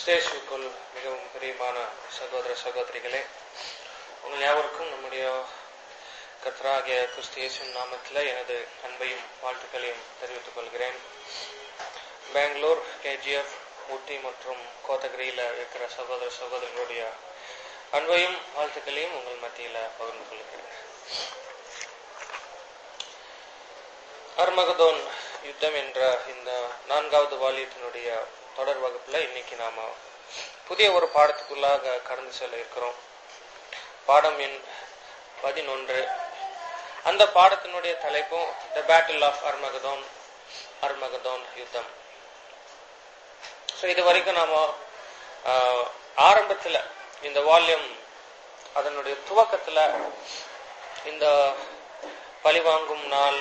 கிறிஸ்தேசுக்குள் மிகவும் பிரியமான சகோதர சகோதரிகளே உங்கள் யாவருக்கும் நம்முடைய கர்த்தராகிய கிறிஸ்தியேசுவின் நாமத்தில் எனது அன்பையும் வாழ்த்துக்களையும் தெரிவித்துக் கொள்கிறேன் பெங்களூர் கேஜிஎஃப் ஊட்டி மற்றும் கோத்தகிரியில் இருக்கிற சகோதர சகோதரிகளுடைய அன்பையும் வாழ்த்துக்களையும் உங்கள் மத்தியில் பகிர்ந்து கொள்கிறேன் அர்மகதோன் யுத்தம் என்ற இந்த நான்காவது வாலியத்தினுடைய தொடர் வகுப்புல இன்னைக்கு நாம புதிய ஒரு பாடத்துக்குள்ளாக கடந்து செல்ல இருக்கிறோம் பாடம் எண் பதினொன்று அந்த பாடத்தினுடைய தலைப்பும் the battle of Armageddon Armageddon யுத்தம் ஸோ இது வரைக்கும் நாம ஆஹ், ஆரம்பத்துல இந்த வால்யூம் அதனுடைய துவக்கத்துல இந்த பழிவாங்கும் நாள்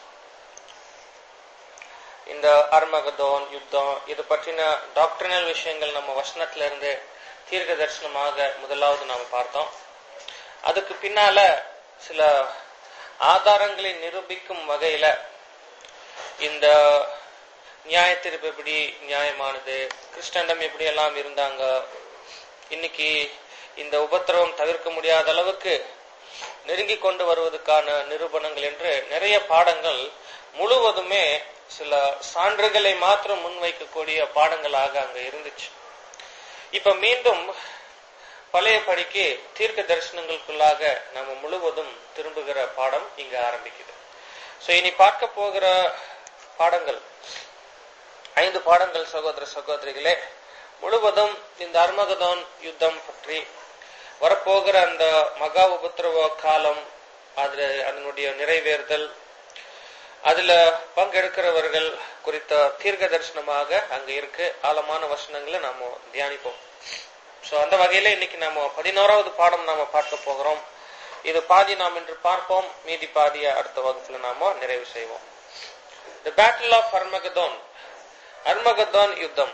இந்த அர்மகதோன் யுத்தம் இது பற்றின டாக்டரினல் விஷயங்கள் நம்ம வசனத்துல இருந்து தீர்க்க தரிசனமாக முதலாவது நாம் பார்த்தோம் அதுக்கு பின்னால சில ஆதாரங்களை நிரூபிக்கும் வகையில இந்த நியாய தீர்ப்பு எப்படி நியாயமானது கிறிஸ்டண்டம் எப்படி எல்லாம் இருந்தாங்க இன்னைக்கு இந்த உபத்திரவம் தவிர்க்க முடியாத அளவுக்கு நெருங்கி கொண்டு வருவதற்கான நிரூபணங்கள் என்று நிறைய பாடங்கள் முழுவதுமே சில சான்றுகளை மாத்திரம் முன்வைக்கக்கூடிய பாடங்களாக அங்க இருந்துச்சு இப்ப மீண்டும் பழைய படிக்கு தீர்க்க தரிசனங்களுக்குள்ளாக நம்ம முழுவதும் திரும்புகிற பாடம் இங்க ஆரம்பிக்குது சோ இனி பார்க்க போகிற பாடங்கள் ஐந்து பாடங்கள் சகோதர சகோதரிகளே முழுவதும் இந்த அர்மகதோன் யுத்தம் பற்றி வரப்போகிற அந்த மகா உபத்திரவ காலம் அது அதனுடைய நிறைவேறுதல் அதுல பங்கெடுக்கிறவர்கள் குறித்த தீர்க்க தரிசனமாக அங்க இருக்கு ஆழமான வசனங்களை நாம தியானிப்போம் சோ அந்த வகையில இன்னைக்கு நாம பதினோராவது பாடம் நாம பார்க்க போகிறோம் இது பாதி நாம் இன்று பார்ப்போம் மீதி பாதிய அடுத்த வகுப்புல நாம நிறைவு செய்வோம் the battle of Armageddon Armageddon யுத்தம்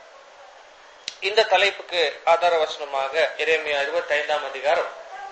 இந்த தலைப்புக்கு ஆதார வசனமாக இறைமையா இருபத்தி ஐந்தாம் அதிகாரம்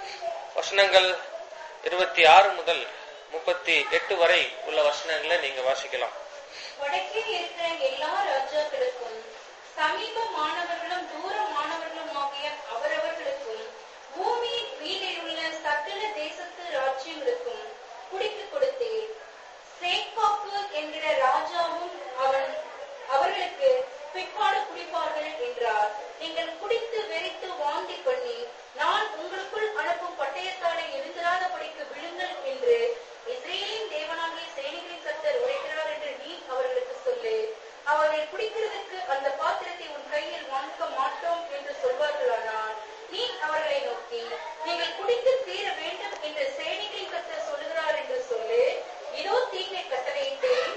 வசனங்கள் இருபத்தி ஆறு முதல் முப்பத்தி எட்டு வரை உள்ள வசனங்களை நீங்க வாசிக்கலாம் வடக்கே இருக்கிற எல்லா ராஜாக்களுக்கும் சமீபமானவர்களும் தூரமானவர்களும் ஆகிய அவரவர்களுக்கும் பூமியின் கீழே உள்ள சகல தேசத்து ராஜ்யங்களுக்கும் குடிக்கு கொடுத்தேன் சேக்காப்பு என்கிற ராஜாவும் அவன் அவர்களுக்கு பிற்பாடு குடிப்பார்கள் என்றார் நீங்கள் குடித்து வெறித்து வாந்தி பண்ணி நான் உங்களுக்குள் அனுப்பும் பட்டயத்தாலே எழுந்திராதபடிக்கு விழுங்கள் என்று இஸ்ரேலின் தேவனாகிய சேனைகளின் கர்த்தர் உரைக்கிறார் என்று நீ அவர்களுக்கு சொல்லு அவர்கள் குடிக்கிறதற்கு அந்த பாத்திரத்தை உன் கையில் வாங்க மாட்டோம் என்று சொல்வார்களானால் நீ அவர்களை நோக்கி நீங்கள் குடித்து தீர வேண்டும் என்று சேனைகளின் கர்த்தர் சொல்லுகிறார் என்று சொல்லு இதோ தீங்கை கட்டளையிட்டேன்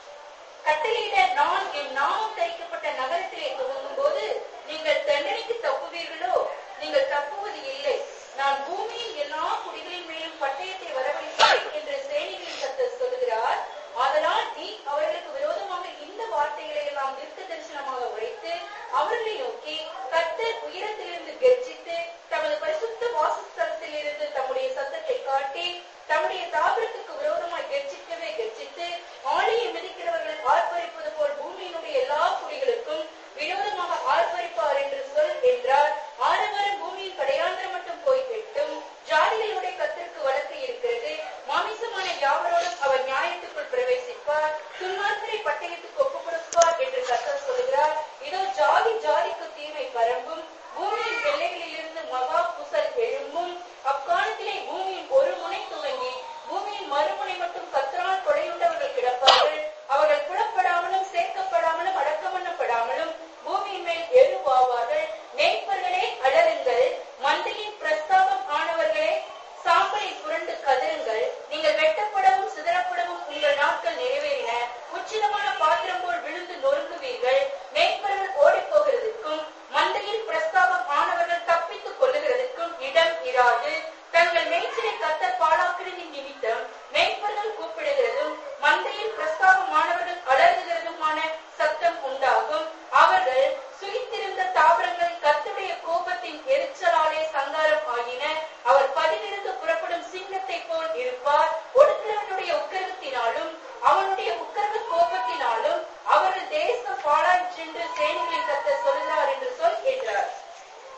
கட்டளையிட நான் என் நாமம் தரிக்கப்பட்ட நகரத்திலே துவங்கும் போது நீங்கள் தண்டனைக்கு தப்புவீர்களோ நீங்கள் தப்புவது இல்லை நான் பூமியின் எல்லா குடிகளின் மேலும் பட்டயத்தை வரவழைப்பேன் என்று சேனைகளின் கர்த்தர் சொல்லுகிறார் ஆதலால் நீ அவர்களுக்கு விரோதமாக இந்த வார்த்தைகளை எல்லாம் தீர்க்க தரிசனமாக உரைத்து அவர்களை நோக்கி கர்த்தர் உயரத்திலிருந்து கர்ஜித்து தமது பரிசுத்த வாசஸ்தலத்தில் இருந்து தம்முடைய சத்தத்தை காட்டி தம்முடைய தாபரத்துக்கு விரோதமாய் கர்ஜிக்கவே கர்ஜித்து ஆலையை மிதிக்கிறவர்கள் ஆர்ப்பரிப்பது போல் பூமியினுடைய எல்லா குடிகளுக்கும் விரோதமாக ஆர்ப்பரிப்பார் என்று சொல் என்றார் ஆரவாரம் பூமியின் கடையாந்திரம் மட்டும் போய் கெட்டும் ஜாதிகளுடைய கத்திற்கு வழக்கு இருக்கிறது மாமிசமான யாவரோடும் அவர் நியாயத்துக்குள் பிரவேசிப்பார் துன்மார்க்கரை பட்டயத்துக்கு ஒப்புக் கொடுப்பார் என்று கத்தர் சொல்கிறார் இதோ ஜாதி ஜாதிக்கு தீமை பரம்பும் பூமியின் எல்லைகளிலிருந்து மகா புசல் எழும்பும் அக்காலத்திலே பூமியின் ஒரு முனை துவங்கி பூமியின் மறுமுனை மட்டும் கத்தரால் கொலையுண்டவர்கள் கிடப்பார்கள் அவர்கள் புலப்படாமலும் சேர்க்கப்படாமலும் அடக்கமண்ணப்படாமலும் பூமியின் மேல் எருவாவார்கள் மேய்ப்பர்களே அலருங்கள் மந்தையின் பிரஸ்தாபம் ஆனவர்களே சாம்பலை புரண்டு கதருங்கள் நீங்கள் வெட்டப்படவும் சிதறப்படவும் உங்கள் நாட்கள் நிறைவேறின உச்சிதமான பாத்திரம் போல் விழுந்து நொறுங்குவீர்கள் மேய்ப்பர்கள் ஓடிப் போகிறதுக்கும் மந்தையில் பிரஸ்தாபம் ஆனவர்கள் தப்பித்துக் கொள்ளுகிறதுக்கும் இடம் இராது தங்கள் மேய்ச்சலை கத்தர் பாழாக்கிறதின் நிமித்தம் மேய்ப்பர்கள் கூப்பிடுகிறதும் மந்தையில் பிரஸ்தாபமானவர்கள் அலறுகிறதுமான சத்தம் உண்டாகும் அவர்கள் சுயித்திருந்த தாவரங்கள் கர்த்தருடைய கோபத்தின் எரிச்சலாலே சங்காரம் ஆகின அவர் பதிலிருந்து புறப்படும் சிங்கத்தை போல்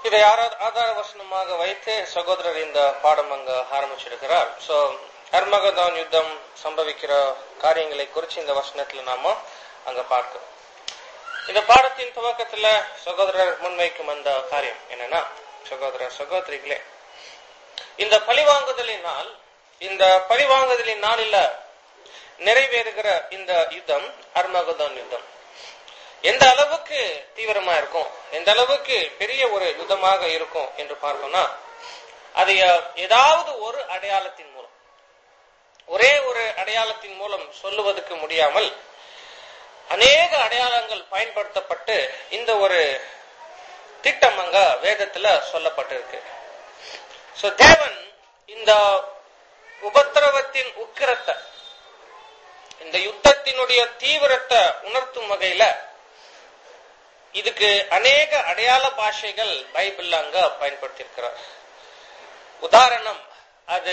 இதை ஆரா- ஆதார வசனமாக வைத்து சகோதரர் இந்த பாடம் அங்க ஆரம்பிச்சிருக்கிறார் சோ அர்மகதான் யுத்தம் சம்பவிக்கிற காரியங்களை குறித்து இந்த வசனத்துல நாம அங்க பார்க்கிறோம் இந்த பாடத்தின் துவக்கத்துல சகோதரர் முன்வைக்கும் அந்த காரியம் என்னன்னா சகோதரர் சகோதரிகளே இந்த பழிவாங்குதலின் நாள் இந்த பழிவாங்குதலின் நாளில நிறைவேறுகிற இந்த யுத்தம் அர்மகதான் யுத்தம் எந்த அளவுக்கு தீவிரமா இருக்கும் எந்த அளவுக்கு பெரிய ஒரு யுத்தமாக இருக்கும் என்று பார்த்தோம்னா அது அஹ், ஏதாவது ஒரு அடையாளத்தின் மூலம் ஒரே ஒரு அடையாளத்தின் மூலம் சொல்லுவதற்கு முடியாமல் அநேக அடையாளங்கள் பயன்படுத்தப்பட்டு இந்த ஒரு திட்டம் அங்க வேதத்துல சொல்லப்பட்டிருக்கு சோ தேவன் இந்த உபத்திரவத்தின் உக்கிரத்தை இந்த யுத்தத்தினுடைய தீவிரத்தை உணர்த்தும் வகையில இதுக்கு அநேக அடையாள பாஷைகள் பைபிள்ல அங்க பயன்படுத்தியிருக்கிறார் உதாரணம் அது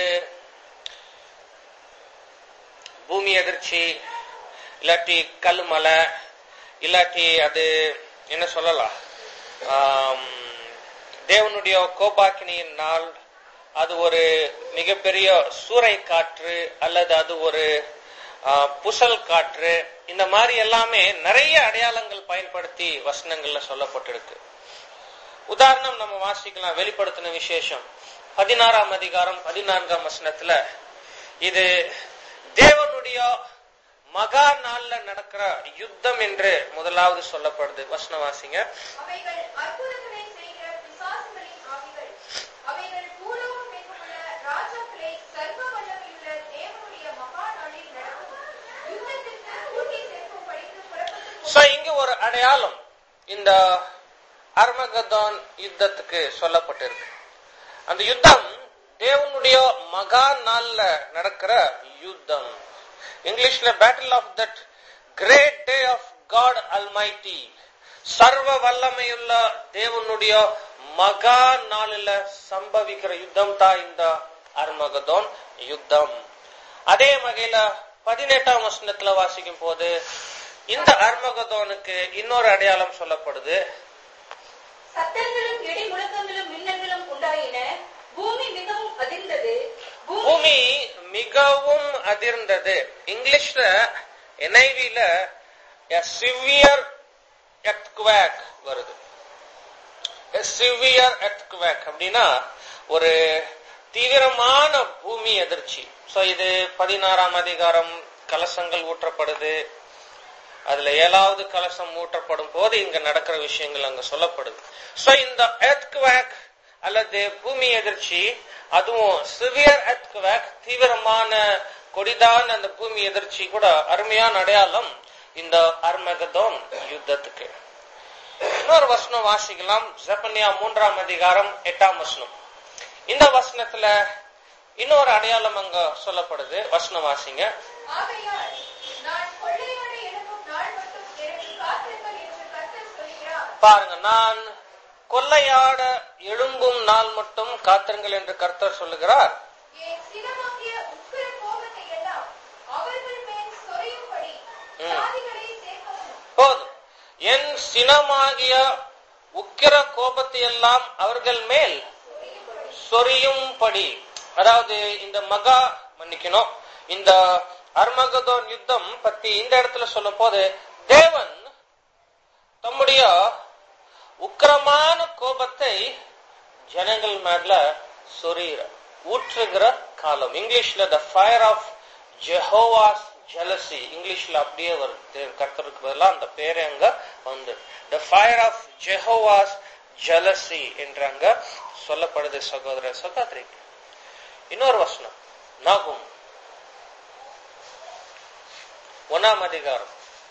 பூமி எதிர்ச்சி இல்லாட்டி கல்லுமலை இல்லாட்டி அது என்ன சொல்லலாம் ஆம், தேவனுடைய கோபாக்கினியின் நாள் அது ஒரு மிகப்பெரிய சூறை காற்று அல்லது அது ஒரு ஆ, புசல் காற்று இந்த மாதிரி எல்லாமே நிறைய அடையாளங்கள் பயன்படுத்தி வசனங்கள்ல சொல்லப்பட்டிருக்கு உதாரணம் நம்ம வாசிக்கலாம் வெளிப்படுத்தின விசேஷம் பதினாறாம் அதிகாரம் பதினான்காம் வசனத்துல இது தேவனுடைய மகா நாள்ல நடக்கிற யுத்தம் என்று முதலாவது சொல்லப்படுது வசனம் வாசிங்க அவைகள் அற்புதங்களை செய்கிற பிசாசுகளின் ஆவிகள் அவைகள் பூலோகம் எங்குமுள்ள ராஜாக்களை சர்வ வல்லமையுள்ள தேவனுடைய மகா நாளில் நடக்கும் யுத்தத்திற்கு கூட்டி சேர்க்கும்படிக்கு புறப்பட்டு சோ இங்க ஒரு அடையாளம் இந்த அர்மகதான் யுத்தத்துக்கு சொல்லப்பட்டிருக்கு அந்த யுத்தம் தேவனுடைய மகா நாள்ல நடக்கிற யுத்தம் இங்கிலீஷ்ல battle of that great day of God almighty சர்வ வல்லமையுள்ள தேவனுடைய மகா நாளில சம்பவிக்கிற யுத்தம் தான் இந்த அர்மகதோன் யுத்தம் அதே வகையில பதினெட்டாம் வசனத்துல வாசிக்கும் போது இந்த அர்மகதோனுக்கு இன்னொரு அடையாளம் சொல்லப்படுது சத்தங்களும் இடி முழக்கங்களும் மின்னல்களும் உண்டாயின பூமி மிகவும் அதிர்ந்தது பூமி பூமி மிகவும் அதிர்ந்தது இங்கிலீஷ்ல என்ஐவில சிவியர் எர்த்குவேக் வருது சிவியர் எர்த்குவேக் அப்படின்னா ஒரு தீவிரமான பூமி எதிர்ச்சி சோ இது பதினாறாம் அதிகாரம் கலசங்கள் ஊற்றப்படுது அதுல ஏழாவது கலசம் ஊற்றப்படும் போது இங்க நடக்கிற விஷயங்கள் அங்க சொல்லப்படுது சோ இந்த எர்த்குவேக் அல்லது பூமி எதிர்ச்சி அதுவும் சிவியர் எர்த்குவேக் தீவிரமான கொடிதான அந்த பூமி எதிர்ச்சி கூட அருமையான அடையாளம் இந்த அர்மகதோன் யுத்தத்துக்கு இன்னொரு வசனம் வாசிக்கலாம் ஜெபனியா மூன்றாம் அதிகாரம் எட்டாம் வசனம் இந்த வசனத்துல இன்னொரு அடையாளம் அங்க சொல்லப்படுது வசனம் வாசிங்க ஆகையால் நான் கொள்ளையாட எழும்பும் நாள் மட்டும் எனக்கு காத்திருங்கள் என்று கர்த்தர் சொல்கிறார் பாருங்க நான் கொள்ளையாட எழும்பும் நாள் மட்டும் காத்திருங்கள் என்று கர்த்தர் சொல்லுகிறார் என் சினமாகிய உக்கிர கோபத்தை எல்லாம் அவர்கள் மேல் சொரியும்படி ம். ஜாதிகளை சேர்க்கவும் போதும் என் சினமாகிய உக்கிர கோபத்தை எல்லாம் அவர்கள் மேல் சொரியும்படி சொரியும்படி அதாவது இந்த மகா மன்னிக்கணும் இந்த அர்மகதோன் யுத்தம் பத்தி இந்த இடத்துல சொல்லும் போது தேவன் தம்முடைய உக்கிரமான கோபத்தை ஜனங்கள் மேல சொரியிற ஊற்றுகிற காலம் இங்கிலீஷ்ல the fire of Jehovah's jealousy இங்கிலீஷ்ல அப்படியே வருது கர்த்தருக்கு பதிலாக அந்த பேரே அங்க வந்து the fire of Jehovah's jealousy என்று அங்க சொல்லப்படுது சகோதர சகோதரி இன்னொரு வசனம் நாகும் ஒன்னாம் அதிகாரம்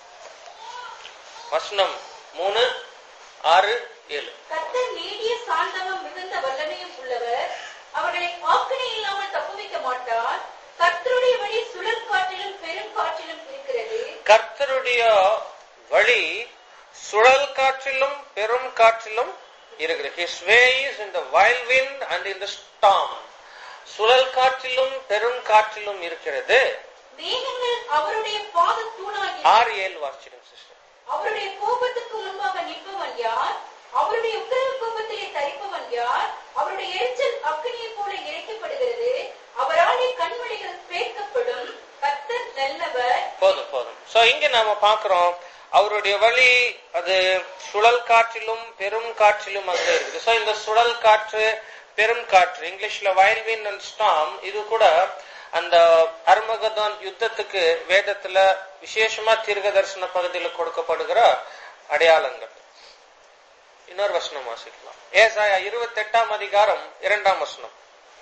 வசனம் மூணு ஆறு ஏழு கர்த்தர் நீடிய சாந்தமும் மிகுந்த வல்லமையும் உள்ளவர் அவர்களை ஆக்கினை இல்லாமல் தப்புவிக்க மாட்டார் கர்த்தருடைய வழி சுழல் காற்றிலும் பெரும் காற்றிலும் இருக்கிறது கர்த்தருடைய வழி சுழல் காற்றிலும் பெரும் காற்றிலும் இருக்கிறது his way is in the wild wind and in the storm சுழல் காற்றிலும் பெரும் காற்றிலும் இருக்கிறது மேகங்கள் அவருடைய பாத தூணாகி ஆறு ஏழு வாசிச்சிடும் சிஸ்டர் அவருடைய கோபத்துக்கு முன்பாக நிற்பவன் யார் அவருடைய உக்கிர கோபத்திலே தரிப்பவன் யார் அவருடைய எரிச்சல் அக்னியைப் போல இறைக்கப்படுகிறது அவராலே கண்மணிகள் பேர்க்கப்படும் கர்த்தர் நல்லவர் போதும் போதும் சோ இங்க நாம பாக்குறோம் அவருடைய வழி அது சுழல் காற்றிலும் பெரும் காற்றிலும் அங்க இருக்குது சோ இந்த சுழல் காற்று பெரும் காற்று இங்கிலீஷ்ல வயல்வின் அண்ட் ஸ்டாம் இது கூட அந்த அர்மகதான் யுத்தத்துக்கு வேதத்துல விசேஷமா தீர்க்க தரிசன பகுதியில கொடுக்கப்படுகிற அடையாளங்கள் இன்னொரு வசனம் வாசிக்கலாம் ஏசாயா இருபத்தி எட்டாம் அதிகாரம் இரண்டாம் வசனம்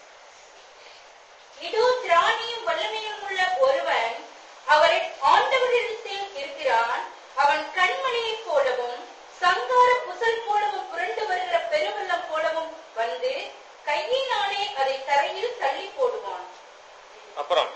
இதோ திராணியும் வல்லமையும் உள்ள ஒருவன் அவரை ஆண்டவரிடத்தில் இருக்கிறான் அவன் கண்மணியைப் போலவும் சங்கார புசல் போலவும் புரண்டு வருகிற பெருவெள்ளம் போலவும் வந்து கையினாலே அதை தரையில் தள்ளி போடுவான் அப்புறம்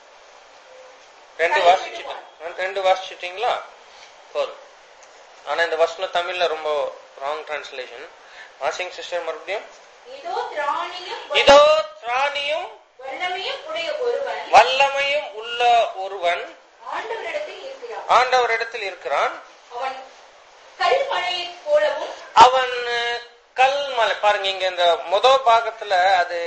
ரெண்டு வாசிச்சுட்டேன் ரெண்டு வாசிச்சிட்டீங்களா போதும் ஆனா இந்த வசனம் தமிழ்ல ரொம்ப ராங் டிரான்ஸ்லேஷன் வாசிங் சிஸ்டர் மறுபடியும் இதோ திராணியும் இதோ திராணியும் வல்லமையும் உடைய ஒருவன் வல்லமையும் உள்ள ஒருவன் ஆண்டவரிடத்தில் இருக்கிறான் ஆண்டவரிடத்தில் இருக்கிறான் அவன் கல்மழையைப் போலவும் அவன் அஹ், கல்மலை பாருங்க இங்க இந்த முத பாகத்துல அது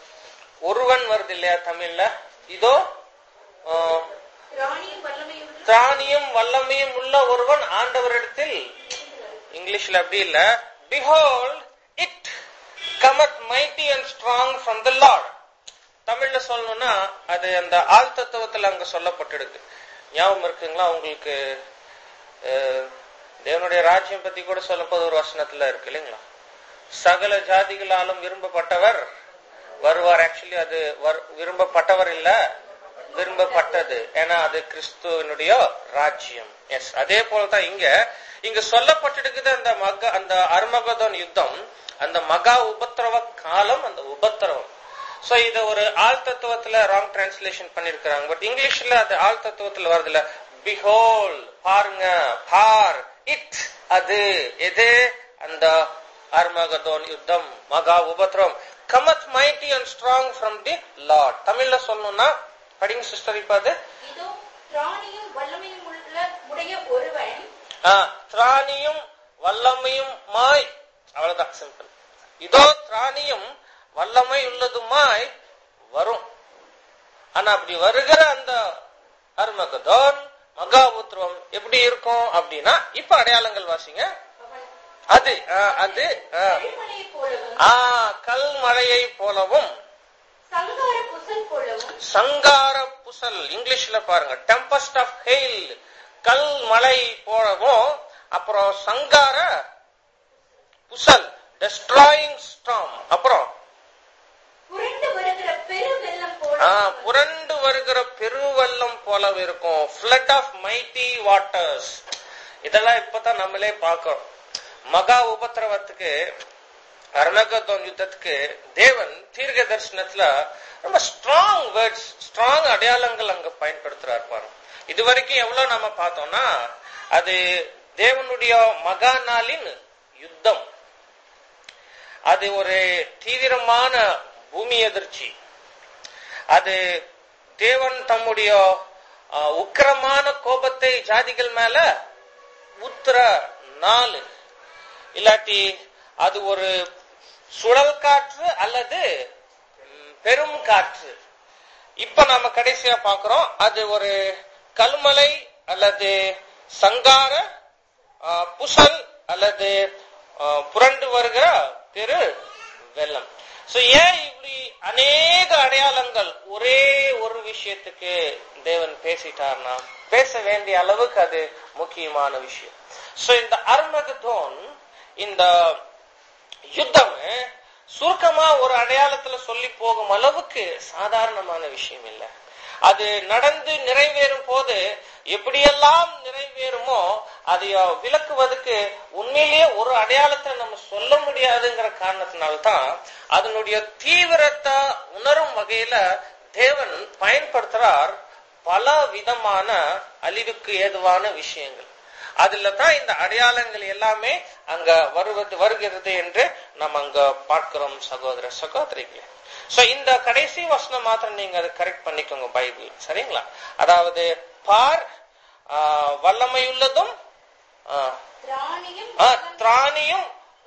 ஒருவன் வருது இல்லையா தமிழ்ல இதோ அஹ், திராணியும் வல்லமையும் உள்ள திராணியும் வல்லமையும் உள்ள ஒருவன் ஆண்டவரிடத்தில் இங்கிலீஷ்ல அப்படி இல்ல behold it cometh mighty and strong from the lord தமிழ்ல சொல்லணும்னா அது அந்த ஆள் தத்துவத்துல அங்க சொல்லப்பட்டிருக்கு ஞாபகம் இருக்குங்களா உங்களுக்கு அஹ், தேவனுடைய ராஜ்யம் பத்தி கூட சொல்லப்போது ஒரு வசனத்துல இருக்கு இல்லைங்களா சகல ஜாதிகளாலும் விரும்பப்பட்டவர் வருவார் ஆக்சுவலி அது வர்- விரும்பப்பட்டவர் இல்ல விரும்பப்பட்டது ஏன்னா அது கிறிஸ்துவனுடைய ராஜ்யம் எஸ் அதே போலதான் இங்க இங்க சொல்லப்பட்டிருக்குது அந்த மக அந்த அர்மகதோன் யுத்தம் அந்த மகா உபத்திரவ காலம் அந்த உபத்திரவம் சோ இத ஒரு ஆள் தத்துவத்துல ராங் டிரான்ஸ்லேஷன் பண்ணிருக்கிறாங்க பட் இங்கிலீஷ்ல அது ஆள் தத்துவத்துல வருதுல பிஹோல் பாருங்க பார் இட் அது எது அந்த அர்மகதோன் யுத்தம் மகா உபத்திரம் cometh mighty and strong from the lord தமிழ்ல சொல்லணும்னா படிங்க சிஸ்டர் இப்ப அது இதோ திராணியும் வல்லமையும் உள்ள உடைய ஒருவன் ஆ, திராணியும் வல்லமையும் மாய் அவ்வளவுதான் சிம்பிள் இதோ திராணியும் வல்லமை உள்ளதுமாய் வரும் ஆனா அப்படி வருகிற அந்த அருமகதோன் மகாபுத்திரம் எப்படி இருக்கும் அப்படின்னா இப்ப அடையாளங்கள் வாசிங்க அவன் அது ஆ, அது ஆ. கல்மழையைப் போலவும் ஆ, கல் மழையை போலவும் சங்கார புசல் போலவும் சங்கார புசல் இங்கிலீஷ்ல பாருங்க டெம்பஸ்ட் ஆஃப் ஹெயில் கல் மழை போலவும் அப்புறம் சங்கார புசல் டெஸ்ட்ராயிங் ஸ்டாம் அப்புறம் புரண்டு வருகிற பெரு வெள்ளம் போல ஆ, புரண்டு வருகிற பெருவெள்ளம் போல இருக்கும் ஃபிளட் ஆஃப் மைட்டி வாட்டர்ஸ் இதெல்லாம் இப்பதான் நம்மளே பார்க்கிறோம் மகா உபத்திரவத்துக்கு அருணகத்தோன் யுத்தத்துக்கு தேவன் தீர்க்க தரிசனத்துல ரொம்ப ஸ்ட்ராங் வேர்ட்ஸ் ஸ்ட்ராங் அடையாளங்கள் அங்க பயன்படுத்துறாரு பாருங்க இது வரைக்கும் எவ்வளவு நம்ம பார்த்தோம்னா அது தேவனுடைய மகா நாளின் யுத்தம் அது ஒரு தீவிரமான பூமி எதிர்ச்சி அது தேவன் தம்முடைய ஆஹ், உக்கிரமான கோபத்தை ஜாதிகள் மேல ஊத்துற நாள் இல்லாட்டி அது ஒரு சுழல் காற்று அல்லது ம், பெரும் காற்று இப்ப நாம கடைசியா பாக்குறோம் அது ஒரு கல்மலை அல்லது சங்கார ஆ, புசல் அல்லது ஆ, புரண்டு வருகிற பெரு வெள்ளம் சோ ஏன் இப்படி அநேக அடையாளங்கள் ஒரே ஒரு விஷயத்துக்கு தேவன் பேசிட்டார்னா பேச வேண்டிய அளவுக்கு அது முக்கியமான விஷயம் சோ இந்த அருமகதோன் இந்த யுத்தம் சுருக்கமா ஒரு அடையாளத்துல சொல்லி போகும் அளவுக்கு சாதாரணமான விஷயம் இல்ல அது நடந்து நிறைவேறும் போது எப்படியெல்லாம் நிறைவேறுமோ அதை விளக்குவதற்கு உண்மையிலேயே ஒரு அடையாளத்தை நம்ம சொல்ல முடியாதுங்கிற காரணத்தினால்தான் அதனுடைய தீவிரத்தை உணரும் வகையில தேவன் பயன்படுத்துறார் பல விதமான அழிவுக்கு ஏதுவான விஷயங்கள் அதுல தான் இந்த அடையாளங்கள் எல்லாமே அங்க வருவது வருகிறது என்று நம்ம அங்க பார்க்கிறோம் சகோதர சகோதரிகளே சோ இந்த கடைசி வசனம் மாத்திரம் நீங்க அதை கரெக்ட் பண்ணிக்கோங்க பைபிள் சரிங்களா அதாவது பார் ஆஹ், வல்லமையுள்ளதும் ஆஹ், திராணியும் ஆஹ், திராணியும்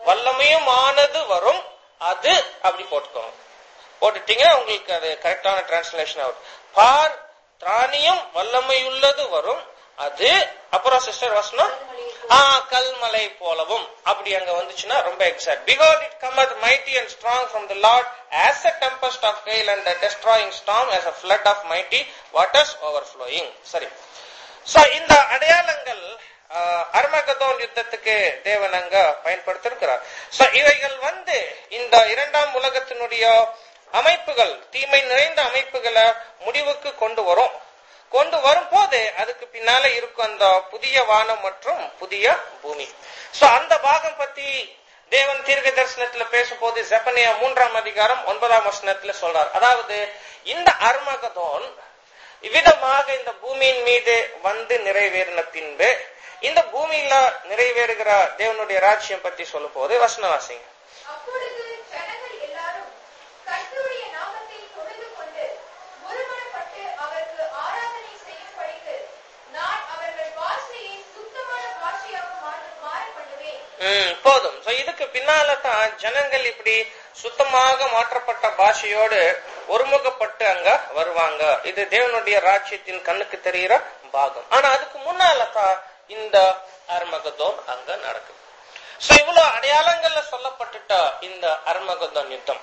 வல்லமையும் ஆனது வரும் அது அப்படி போட்டுக்கோங்க போட்டுட்டீங்கன்னா உங்களுக்கு அது கரெக்டான டிரான்ஸ்லேஷன் ஆகும் பார் திராணியும் வல்லமையுள்ளது வரும் அது அப்புறம் சிஸ்டர் வசனம் ஆ கல்மலை போலவும் அப்படி அங்க வந்துச்சுன்னா ரொம்ப exact because it cometh mighty and strong from the lord as a tempest of hail and destroying storm as a flood of mighty waters overflowing சரி சோ இந்த அடையாளங்கள் அர்மகதோன் யுத்தத்துக்கு தேவன் அங்க பயன்படுத்திருக்கிறார் சோ இவைகள் வந்து இந்த இரண்டாம் உலகத்தினுடைய அமைப்புகள் தீமை நிறைந்த அமைப்புகளை முடிவுக்கு கொண்டு வரும் கொண்டு வரும்போது அதுக்கு பின்னால இருக்கும் அந்த புதிய வானம் மற்றும் புதிய பூமி சோ அந்த பாகம் பத்தி தேவன் தீர்க்க தரிசனத்துல பேசும்போது ஜெபனியா மூன்றாம் அதிகாரம் ஒன்பதாம் வசனத்துல சொல்றார் அதாவது இந்த அர்மகதோன் இவ்விதமாக இந்த பூமியின் மீது வந்து நிறைவேறின பின்பு இந்த பூமியில நிறைவேறுகிற தேவனுடைய ராஜ்யம் பத்தி சொல்லும் போது வசனவாசிங்க அப்பொழுது ஜனங்கள் எல்லாரும் கர்த்தருடைய நாமத்தை தொழுது கொண்டு ஒருமனப்பட்டு அவருக்கு ஆராதனை செய்யும்படிக்கு நான் அவர்கள் பாஷையை சுத்தமான பாஷையாக மாற்ற- மாற பண்ணுவேன் ம், போதும் So, இதுக்கு பின்னால தான் ஜனங்கள் இப்படி சுத்தமாக மாற்றப்பட்ட பாஷையோடு ஒருமுகப்பட்டு அங்க வருவாங்க இது தேவனுடைய ராஜ்யத்தின் கண்ணுக்கு தெரிகிற பாகம் ஆனா அதுக்கு முன்னால தான் இந்த அர்மகதோன் அங்க நடக்குது சோ இவ்வளவு அடையாளங்கள்ல சொல்லப்பட்டுட்ட இந்த அர்மகதோன் யுத்தம்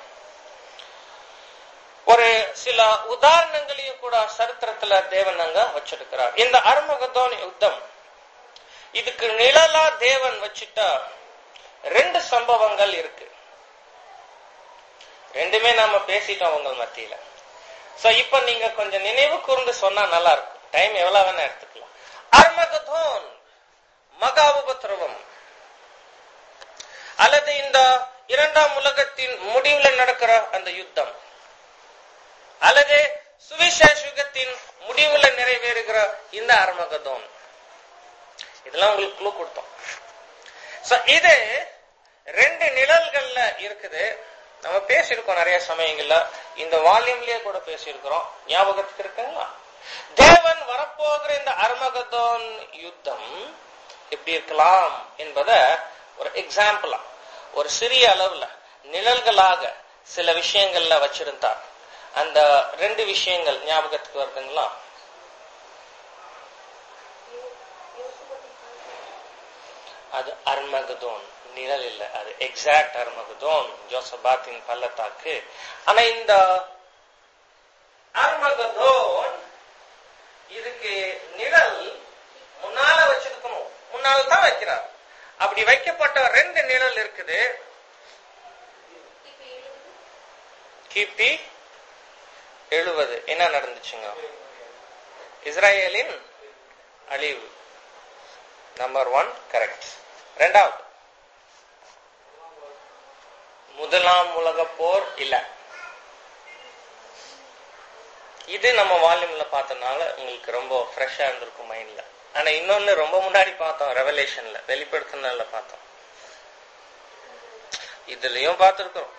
ஒரு சில உதாரணங்களையும் கூட சரித்திரத்துல தேவன் அங்க வச்சிருக்கிறார் இந்த அர்மகதோன் யுத்தம் இதுக்கு நிழலா தேவன் வச்சிட்ட ரெண்டு சம்பவங்கள் இருக்கு ரெண்டுமே நாம பேசிட்டோம் உங்க மத்தியில சோ இப்ப நீங்க கொஞ்சம் நினைவு கூர்ந்து சொன்னா நல்லா இருக்கும் டைம் எவ்வளவு வேணா எடுத்துக்கலாம் அர்மகதோன் மகா உபத்திரவம் அல்லது இந்த இரண்டாம் உலகத்தின் முடிவுல நடக்கிற அந்த யுத்தம் அல்லது சுவிசேஷ யுகத்தின் முடிவுல நிறைவேறுகிற இந்த அர்மகதோன் இதெல்லாம் உங்களுக்கு குழு கொடுத்தோம் So, இது ரெண்டு நிழல்கள்ல இருக்குது நம்ம பேசியிருக்கோம் நிறைய சமயங்கள்ல இந்த வால்யூம்லயே கூட பேசியிருக்கிறோம் ஞாபகத்துக்கு இருக்குங்களா தேவன் வரப்போகிற இந்த அர்மகதோன் யுத்தம் எப்படி இருக்கலாம் என்பத ஒரு எக்ஸாம்பிளா ஒரு சிறிய அளவுல நிழல்களாக சில விஷயங்கள்ல வச்சிருந்தார் அந்த ரெண்டு விஷயங்கள் ஞாபகத்துக்கு வருதுங்களா அது அர்மகதோன் நிழல் இல்ல அது எக்ஸாக்ட் அர்மகதோன் ஜோசபாத்தின் பள்ளத்தாக்கு ஆனா இந்த அர்மகதோன் இதுக்கு நிழல் முன்னால வச்சிருக்கணும் முன்னால தான் வைக்கிறார் அப்படி வைக்கப்பட்ட ரெண்டு நிழல் இருக்குது கிபி எழுபது என்ன நடந்துச்சுங்க இஸ்ரேலின் அழிவு நம்பர் ஒன் கரெக்ட் ரெண்டாவது முதலாம் உலக போர் இல்ல இது நம்ம வால்யூம்ல பார்த்தனால உங்களுக்கு ரொம்ப ஃப்ரெஷ்ஷா இருந்திருக்கும் மைண்ட்ல ஆனா இன்னொன்னு ரொம்ப முன்னாடி பார்த்தோம் ரெவலேஷன்ல வெளிப்படுத்தினால பார்த்தோம் இதுலயும் பார்த்திருக்கிறோம்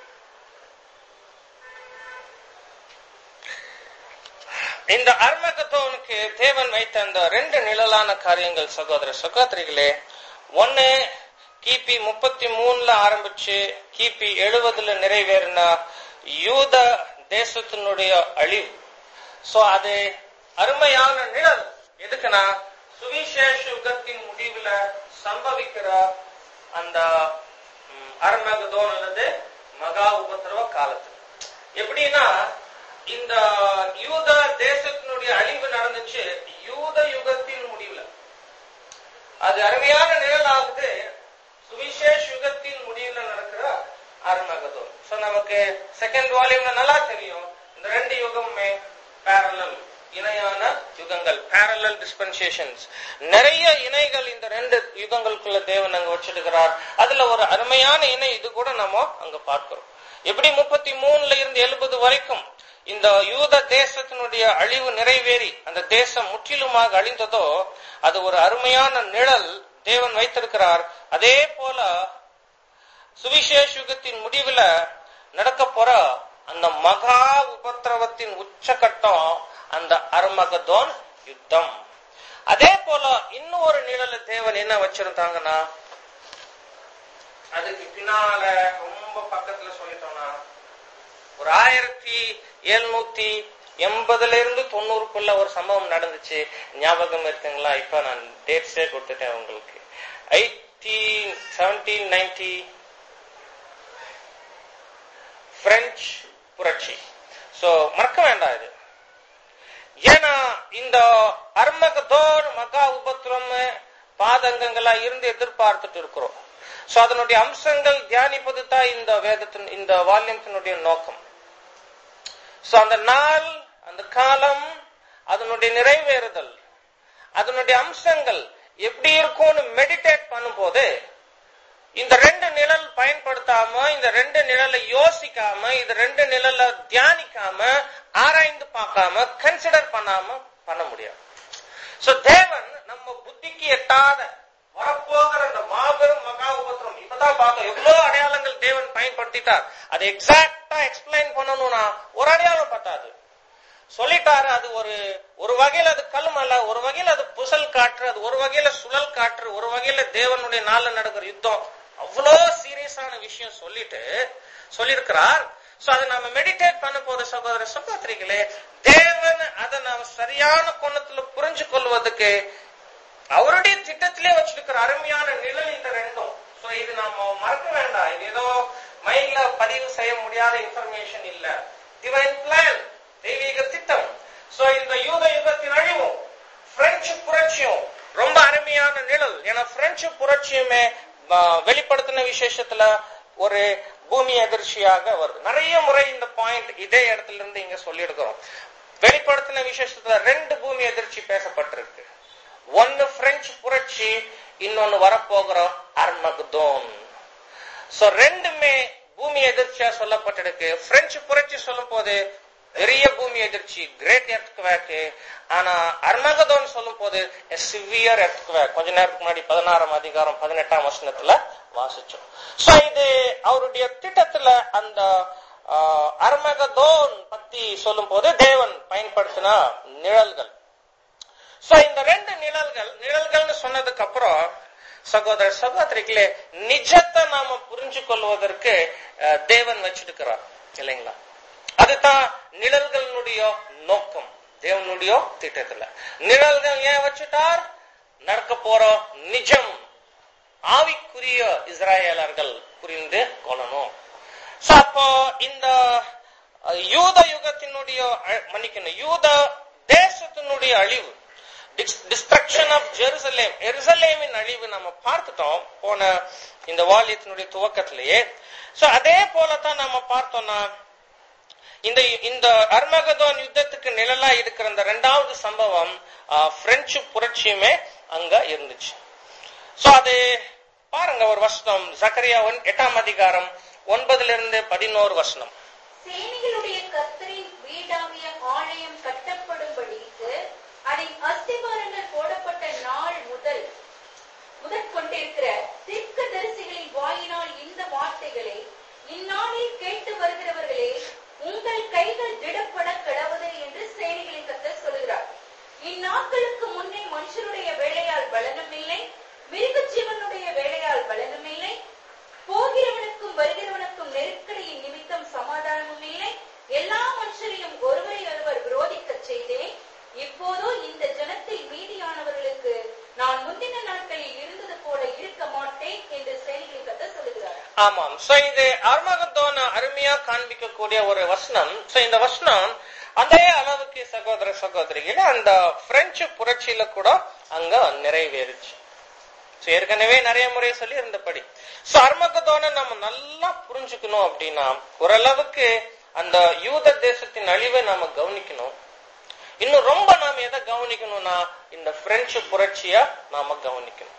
இந்த அர்மகத்தோனுக்கு தேவன் வைத்த அந்த ரெண்டு நிழலான காரியங்கள் சகோதர சகோதரிகளே ஒன்னு கிபி முப்பத்தி மூணுல ஆரம்பிச்சு கிபி எழுபதுல நிறைவேறின யூத தேசத்தினுடைய அழிவு சோ அது அருமையான நிழல் எதுக்குன்னா சுவிசேஷ யுகத்தின் முடிவுல சம்பவிக்கிற அந்த ம், அர்மகதோன் அல்லது மகா உபத்திரவ காலத்து எப்படின்னா இந்த யூத தேசத்தினுடைய அழிவு நடந்துச்சு யூத யுகத்தின் முடிவுல அது அருமையான நிழல் ஆகுது சுவிசேஷ யுகத்தின் முடிவுல நடக்கிற அருமகதோன் சோ நமக்கு செகண்ட் வால்யூம்ல நல்லா தெரியும் இந்த ரெண்டு யுகமுமே பேரலல் இணையான யுகங்கள் பேரலல் டிஸ்பென்சேஷன்ஸ் நிறைய இணைகள் இந்த ரெண்டு யுகங்களுக்குள்ள தேவன் அங்க வச்சிருக்கிறார் அதுல ஒரு அருமையான இணை இது கூட நம்ம அங்க பார்க்கிறோம் எப்படி முப்பத்தி மூணுல இருந்து எழுபது வரைக்கும் இந்த யூத தேசத்தினுடைய அழிவு நிறைவேறி அந்த தேசம் முற்றிலுமாக அழிந்ததோ அது ஒரு அருமையான நிழல் தேவன் வைத்திருக்கிறார் அதே போல சுவிசேஷ யுகத்தின் முடிவுல நடக்க போற அந்த மகா உபத்திரவத்தின் உச்சகட்டம் அந்த அர்மகதோன் யுத்தம் அதே போல இன்னும் ஒரு நிழல தேவன் என்ன வச்சிருந்தாங்கன்னா அதுக்கு பின்னால ரொம்ப பக்கத்துல சொல்லிட்டோம்னா ஒரு ஆயிரத்தி எழுநூத்தி எண்பதுல இருந்து தொண்ணூறுக்குள்ள ஒரு சம்பவம் நடந்துச்சு ஞாபகம் இருக்குங்களா இப்ப நான் டேட்ஸே கொடுத்துட்டேன் உங்களுக்கு எயிட்டீன் செவன்டீன் நைன்டி பிரெஞ்சு புரட்சி சோ மறக்க வேண்டாம் இது ஏன்னா இந்த அர்மகதோர் மகா உபத்திரம் பாதங்கங்களா இருந்து எதிர்பார்த்துட்டு இருக்கிறோம் சோ அதனுடைய அம்சங்கள் தியானிப்பது தான் இந்த வேதத்தின் இந்த வால்யத்தினுடைய நோக்கம் சோ அந்த நாள் அந்த காலம் அதனுடைய நிறைவேறுதல் அதனுடைய அம்சங்கள் எப்படி இருக்கும்னு மெடிடேட் பண்ணும்போது இந்த ரெண்டு நிழல் பயன்படுத்தாம இந்த ரெண்டு நிழலை யோசிக்காம இந்த ரெண்டு நிழலை தியானிக்காம ஆராய்ந்து பார்க்காம கன்சிடர் பண்ணாம பண்ண முடியாது சோ தேவன் நம்ம புத்திக்கு எட்டாத வரப்போகிற அந்த மாபெரும் மகா உபத்திரம் இப்பதான் பார்த்தோம் எவ்வளவு அடையாளங்கள் தேவன் பயன்படுத்திட்டார் அதை எக்ஸாக்டா எக்ஸ்பிளைன் பண்ணணும்னா ஒரு அடையாளம் பத்தாது சொல்லிட்டாரு அது ஒரு ஒரு வகையில அது கல்மல்ல ஒரு வகையில அது புசல் காற்று அது ஒரு வகையில சுழல் காற்று ஒரு வகையில தேவனுடைய நாள்ல நடக்கிற யுத்தம் அவ்வளோ சீரியஸான விஷயம் சொல்லிட்டு சொல்லியிருக்கிறார் சோ அதை நாம மெடிடேட் பண்ண போது சகோதர சகோதரிகளே தேவன் அதை நாம சரியான கோணத்துல புரிஞ்சு கொள்வதற்கு அவருடைய திட்டத்திலே வச்சிருக்கிற அருமையான நிழல் இந்த ரெண்டும் சோ இது நாம மறக்க வேண்டாம் இது ஏதோ மைண்ட்ல பதிவு செய்ய முடியாத இன்ஃபர்மேஷன் இல்ல டிவைன் பிளான் தெய்வீக திட்டம் சோ இந்த யூத யுகத்தின் அழிவும் பிரெஞ்சு புரட்சியும் ரொம்ப அருமையான நிழல் ஏன்னா பிரெஞ்சு புரட்சியுமே வெளிப்படுத்தின விசேஷத்துல ஒரு பூமி அதிர்ச்சியாக வருது நிறைய முறை இந்த பாயிண்ட் இதே இடத்துல இருந்து இங்க சொல்லியிருக்கிறோம் வெளிப்படுத்தின விசேஷத்துல ரெண்டு பூமி அதிர்ச்சி பேசப்பட்டிருக்கு ஒன்னு பிரெஞ்சு புரட்சி இன்னொன்னு வரப்போகிற அர்மகுதோன் சோ ரெண்டுமே பூமி எதிர்ச்சியா சொல்லப்பட்டிருக்கு பிரெஞ்சு புரட்சி சொல்லும் போது பெரிய பூமி எதிர்ச்சி கிரேட் எர்த்குவேக் ஆனா அர்மகதோன் சொல்லும் போது சிவியர் எர்த்குவேக் கொஞ்ச நேரத்துக்கு முன்னாடி பதினாறாம் அதிகாரம் பதினெட்டாம் வசனத்துல வாசிச்சோம் சோ இது அவருடைய திட்டத்துல அந்த அர்மகதோன் பத்தி சொல்லும் போது தேவன் பயன்படுத்தின நிழல்கள் சோ இந்த ரெண்டு நிழல்கள் நிழல்கள்னு சொன்னதுக்கு அப்புறம் சகோதர சகோதரிகளே நிஜத்தை நாம புரிஞ்சு கொள்வதற்கு தேவன் வச்சிருக்கிறார் இல்லைங்களா அதுதான் நிழல்களுடைய நோக்கம் தேவனுடைய திட்டத்துல நிழல்கள் ஏன் வச்சுட்டார் நடக்க போற நிஜம் ஆவிக்குரிய இஸ்ராயலர்கள் புரிந்து கொள்ளணும் அப்போ இந்த யூத யுகத்தினுடைய மன்னிக்கணும் யூத தேசத்தினுடைய அழிவு டிஸ்ட்ரக்ஷன் ஆஃப் ஜெருசலேம் எருசலேமின் அழிவு நம்ம பார்த்துட்டோம் போன இந்த வாலியத்தினுடைய துவக்கத்திலேயே சோ அதே போலதான் நம்ம பார்த்தோம்னா இந்த இந்த அர்மகதோன் யுத்தத்துக்கு நிழலா இருக்கிற இந்த ரெண்டாவது சம்பவம் பிரெஞ்சு புரட்சியுமே அங்க இருந்துச்சு சோ அது பாருங்க ஒரு வசனம் ஜக்கரியா எட்டாம் அதிகாரம் ஒன்பதுல இருந்து பதினோரு வசனம் சேனைகளுடைய கர்த்தரின் வீடாகிய ஆலயம் கட்டப்படும்படிக்கு அதன் அஸ்திபாரங்கள் போடப்பட்ட நாள் முதல் முதற் கொண்டிருக்கிற தீர்க்கதரிசிகளின் வாயினால் இந்த வார்த்தைகளை இந்நாளில் கேட்டு வருகிறவர்களே உங்கள் கைகள் திடப்பட கடவுது என்று சேனைகளின் கர்த்தர் சொல்கிறார் இந்நாட்களுக்கு முன்னே மனுஷருடைய வேலையால் பலனும் இல்லை மிருகஜீவனுடைய வேலையால் பலனும் இல்லை போகிறவனுக்கும் வருகிறவனுக்கும் நெருக்கடியின் நிமித்தம் சமாதானமும் இல்லை எல்லா மனுஷரையும் ஒருவரை ஒருவர் விரோதிக்க செய்தேன் இப்போதோ இந்த ஜனத்தில் மீதியானவர்களுக்கு நான் முந்தின நாட்களில் இருந்தது போல இருக்க மாட்டேன் என்று செயல்களின் கத்த சொல்லுகிறார் ஆமாம் சோ இது அர்மகத்தோன அருமையா காண்பிக்கக்கூடிய ஒரு வசனம் சோ இந்த வசனம் அதே அளவுக்கு சகோதர சகோதரிகள் அந்த பிரெஞ்சு புரட்சியில கூட அங்க நிறைவேறுச்சு So, ஏற்கனவே நிறைய முறை சொல்லி இருந்தபடி சோ அர்மகதோன நம்ம நல்லா புரிஞ்சுக்கணும் அப்படின்னா ஓரளவுக்கு அந்த யூத தேசத்தின் அழிவை நாம கவனிக்கணும் இன்னும் ரொம்ப நாம எதை கவனிக்கணும்னா இந்த பிரெஞ்சு புரட்சிய நாம கவனிக்கணும்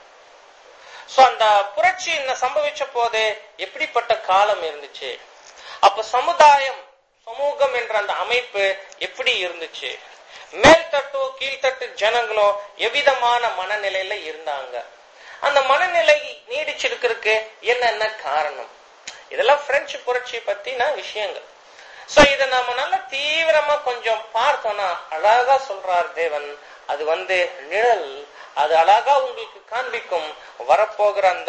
சோ அந்த புரட்சி இந்த சம்பவிச்ச போது எப்படிப்பட்ட காலம் இருந்துச்சு அப்ப சமுதாயம் சமூகம் என்ற அந்த அமைப்பு எப்படி இருந்துச்சு மேல்தட்டு கீழ்த்தட்டு ஜனங்களோ எவ்விதமான மனநிலையில இருந்தாங்க அந்த மனநிலை நீடிச்சிருக்கிறதுக்கு என்னென்ன காரணம் இதெல்லாம் பிரெஞ்சு புரட்சி பத்தின விஷயங்கள் சோ இத நாம நல்ல தீவிரமா கொஞ்சம் பார்த்தோம்னா அழகா சொல்றார் தேவன் அது வந்து நிழல் அது அழகா உங்களுக்கு காண்பிக்கும் வரப்போகிற அந்த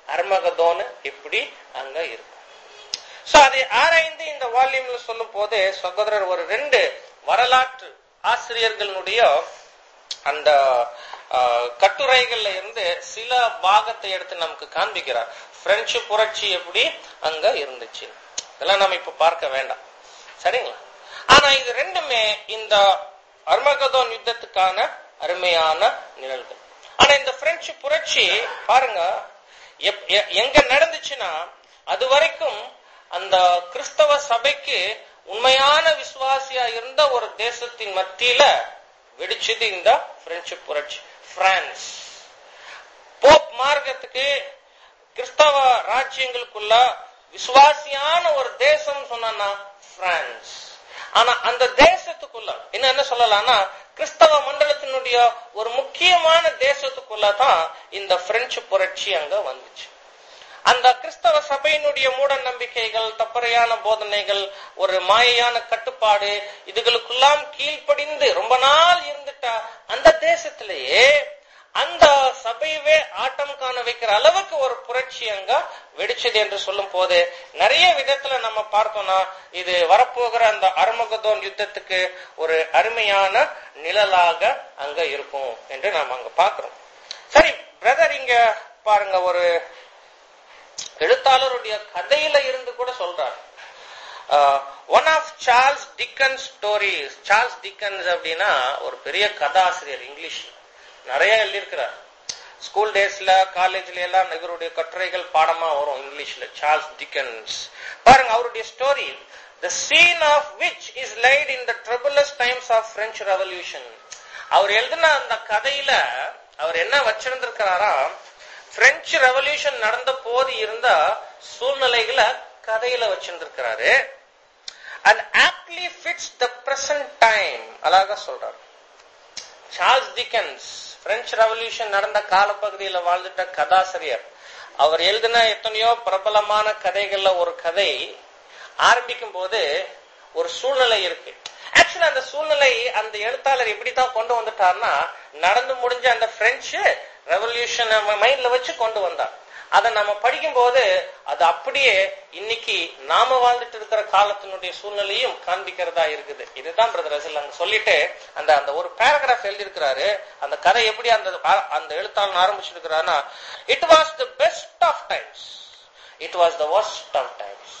அர்மகதோன் இப்படி அங்க இருக்கும் சோ அதை ஆராய்ந்து இந்த வால்யூம்ல சொல்லும் போது சகோதரர் ஒரு ரெண்டு வரலாற்று ஆசிரியர்களுடைய அந்த ஆஹ், கட்டுரைகள்ல இருந்து சில பாகத்தை எடுத்து நமக்கு காண்பிக்கிறார் பிரெஞ்சு புரட்சி எப்படி அங்க இருந்துச்சு இதெல்லாம் நம்ம இப்ப பார்க்க வேண்டாம் சரிங்களா ஆனா இது ரெண்டுமே இந்த அர்மகதோன் யுத்தத்துக்கான அருமையான நிழல்கள் ஆனா இந்த பிரெஞ்சு புரட்சி பாருங்க எப்- எ- எங்க நடந்துச்சுன்னா அது வரைக்கும் அந்த கிறிஸ்தவ சபைக்கு உண்மையான விசுவாசியா இருந்த ஒரு தேசத்தின் மத்தியில வெடிச்சது இந்த பிரெஞ்சு புரட்சி பிரான்ஸ் போப் மார்க்கத்துக்கு கிறிஸ்தவ ராஜ்யங்களுக்குள்ள விசுவாசியான ஒரு தேசம் சொன்னா பிரான்ஸ் ஆனா அந்த தேசத்துக்குள்ள என்ன என்ன சொல்லலாம்னா கிறிஸ்தவ மண்டலத்தினுடைய ஒரு முக்கியமான தேசத்துக்குள்ள தான் இந்த பிரெஞ்சு புரட்சி அங்க வந்துச்சு அந்த கிறிஸ்தவ சபையினுடைய மூட நம்பிக்கைகள் தப்பறையான போதனைகள் ஒரு மாயையான கட்டுப்பாடு இதுகளுக்கெல்லாம் கீழ்ப்படிந்து ரொம்ப நாள் இருந்துட்ட அந்த தேசத்திலேயே அந்த சபையவே ஆட்டம் காண வைக்கிற அளவுக்கு ஒரு புரட்சி அங்க வெடிச்சது என்று சொல்லும் போது நிறைய விதத்துல நம்ம பார்த்தோம்னா இது வரப்போகிற அந்த அருமகதோன் யுத்தத்துக்கு ஒரு அருமையான நிழலாக அங்க இருக்கும் என்று நாம் அங்க பார்க்கிறோம் சரி பிரதர் இங்க பாருங்க ஒரு எழுத்தாளருடைய கதையில இருந்து கூட சொல்றார் one of Charles Dickens stories Charles Dickens அப்படின்னா ஒரு பெரிய கதாசிரியர் இங்கிலீஷ்ல நிறைய எழுதியிருக்கிறார் ஸ்கூல் டேஸ்ல காலேஜ்ல எல்லாம் இவருடைய கட்டுரைகள் பாடமா வரும் இங்கிலீஷ்ல சார்ல்ஸ் டிக்கன்ஸ் பாருங்க அவருடைய story the scene of which is laid in the troublous times of French revolution அவர் எழுதின அந்த கதையில அவர் என்ன வச்சிருந்திருக்கிறாரா பிரெஞ்சு ரெவல்யூஷன் நடந்த போது இருந்த சூழ்நிலைகளை கதையில வச்சிருந்திருக்கிறாரு and aptly fits the present time அழகா சொல்றாரு சார்ல்ஸ் டிக்கன்ஸ் பிரெஞ்சு ரெவல்யூஷன் நடந்த காலப்பகுதியில வாழ்ந்துட்ட கதாசிரியர் அவர் எழுதின எத்தனையோ பிரபலமான கதைகள்ல ஒரு கதை ஆரம்பிக்கும் போது ஒரு சூழ்நிலை இருக்கு ஆக்சுவலா அந்த சூழ்நிலை அந்த எழுத்தாளர் எப்படித்தான் கொண்டு வந்துட்டார்னா நடந்து முடிஞ்ச அந்த பிரெஞ்சு ரெவல்யூஷன் மைண்ட்ல வச்சு கொண்டு வந்தார் அதை நம்ம படிக்கும் போது அது அப்படியே இன்னைக்கு நாம வாழ்ந்துட்டு இருக்கிற காலத்தினுடைய சூழ்நிலையும் காண்பிக்கிறதா இருக்குது இதுதான் பிரதர் ரசல் அங்க சொல்லிட்டு அந்த அந்த ஒரு பேராகிராஃப் எழுதியிருக்கிறாரு அந்த கதை எப்படி அந்த அந்த எழுத்தாளன் ஆரம்பிச்சிருக்கிறாருன்னா it was the best of times it was the worst of times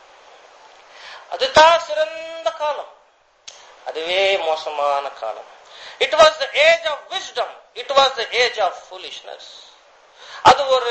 அதுதான் சிறந்த காலம் அதுவே மோசமான காலம் it was the age of wisdom it was the age of foolishness அது ஒரு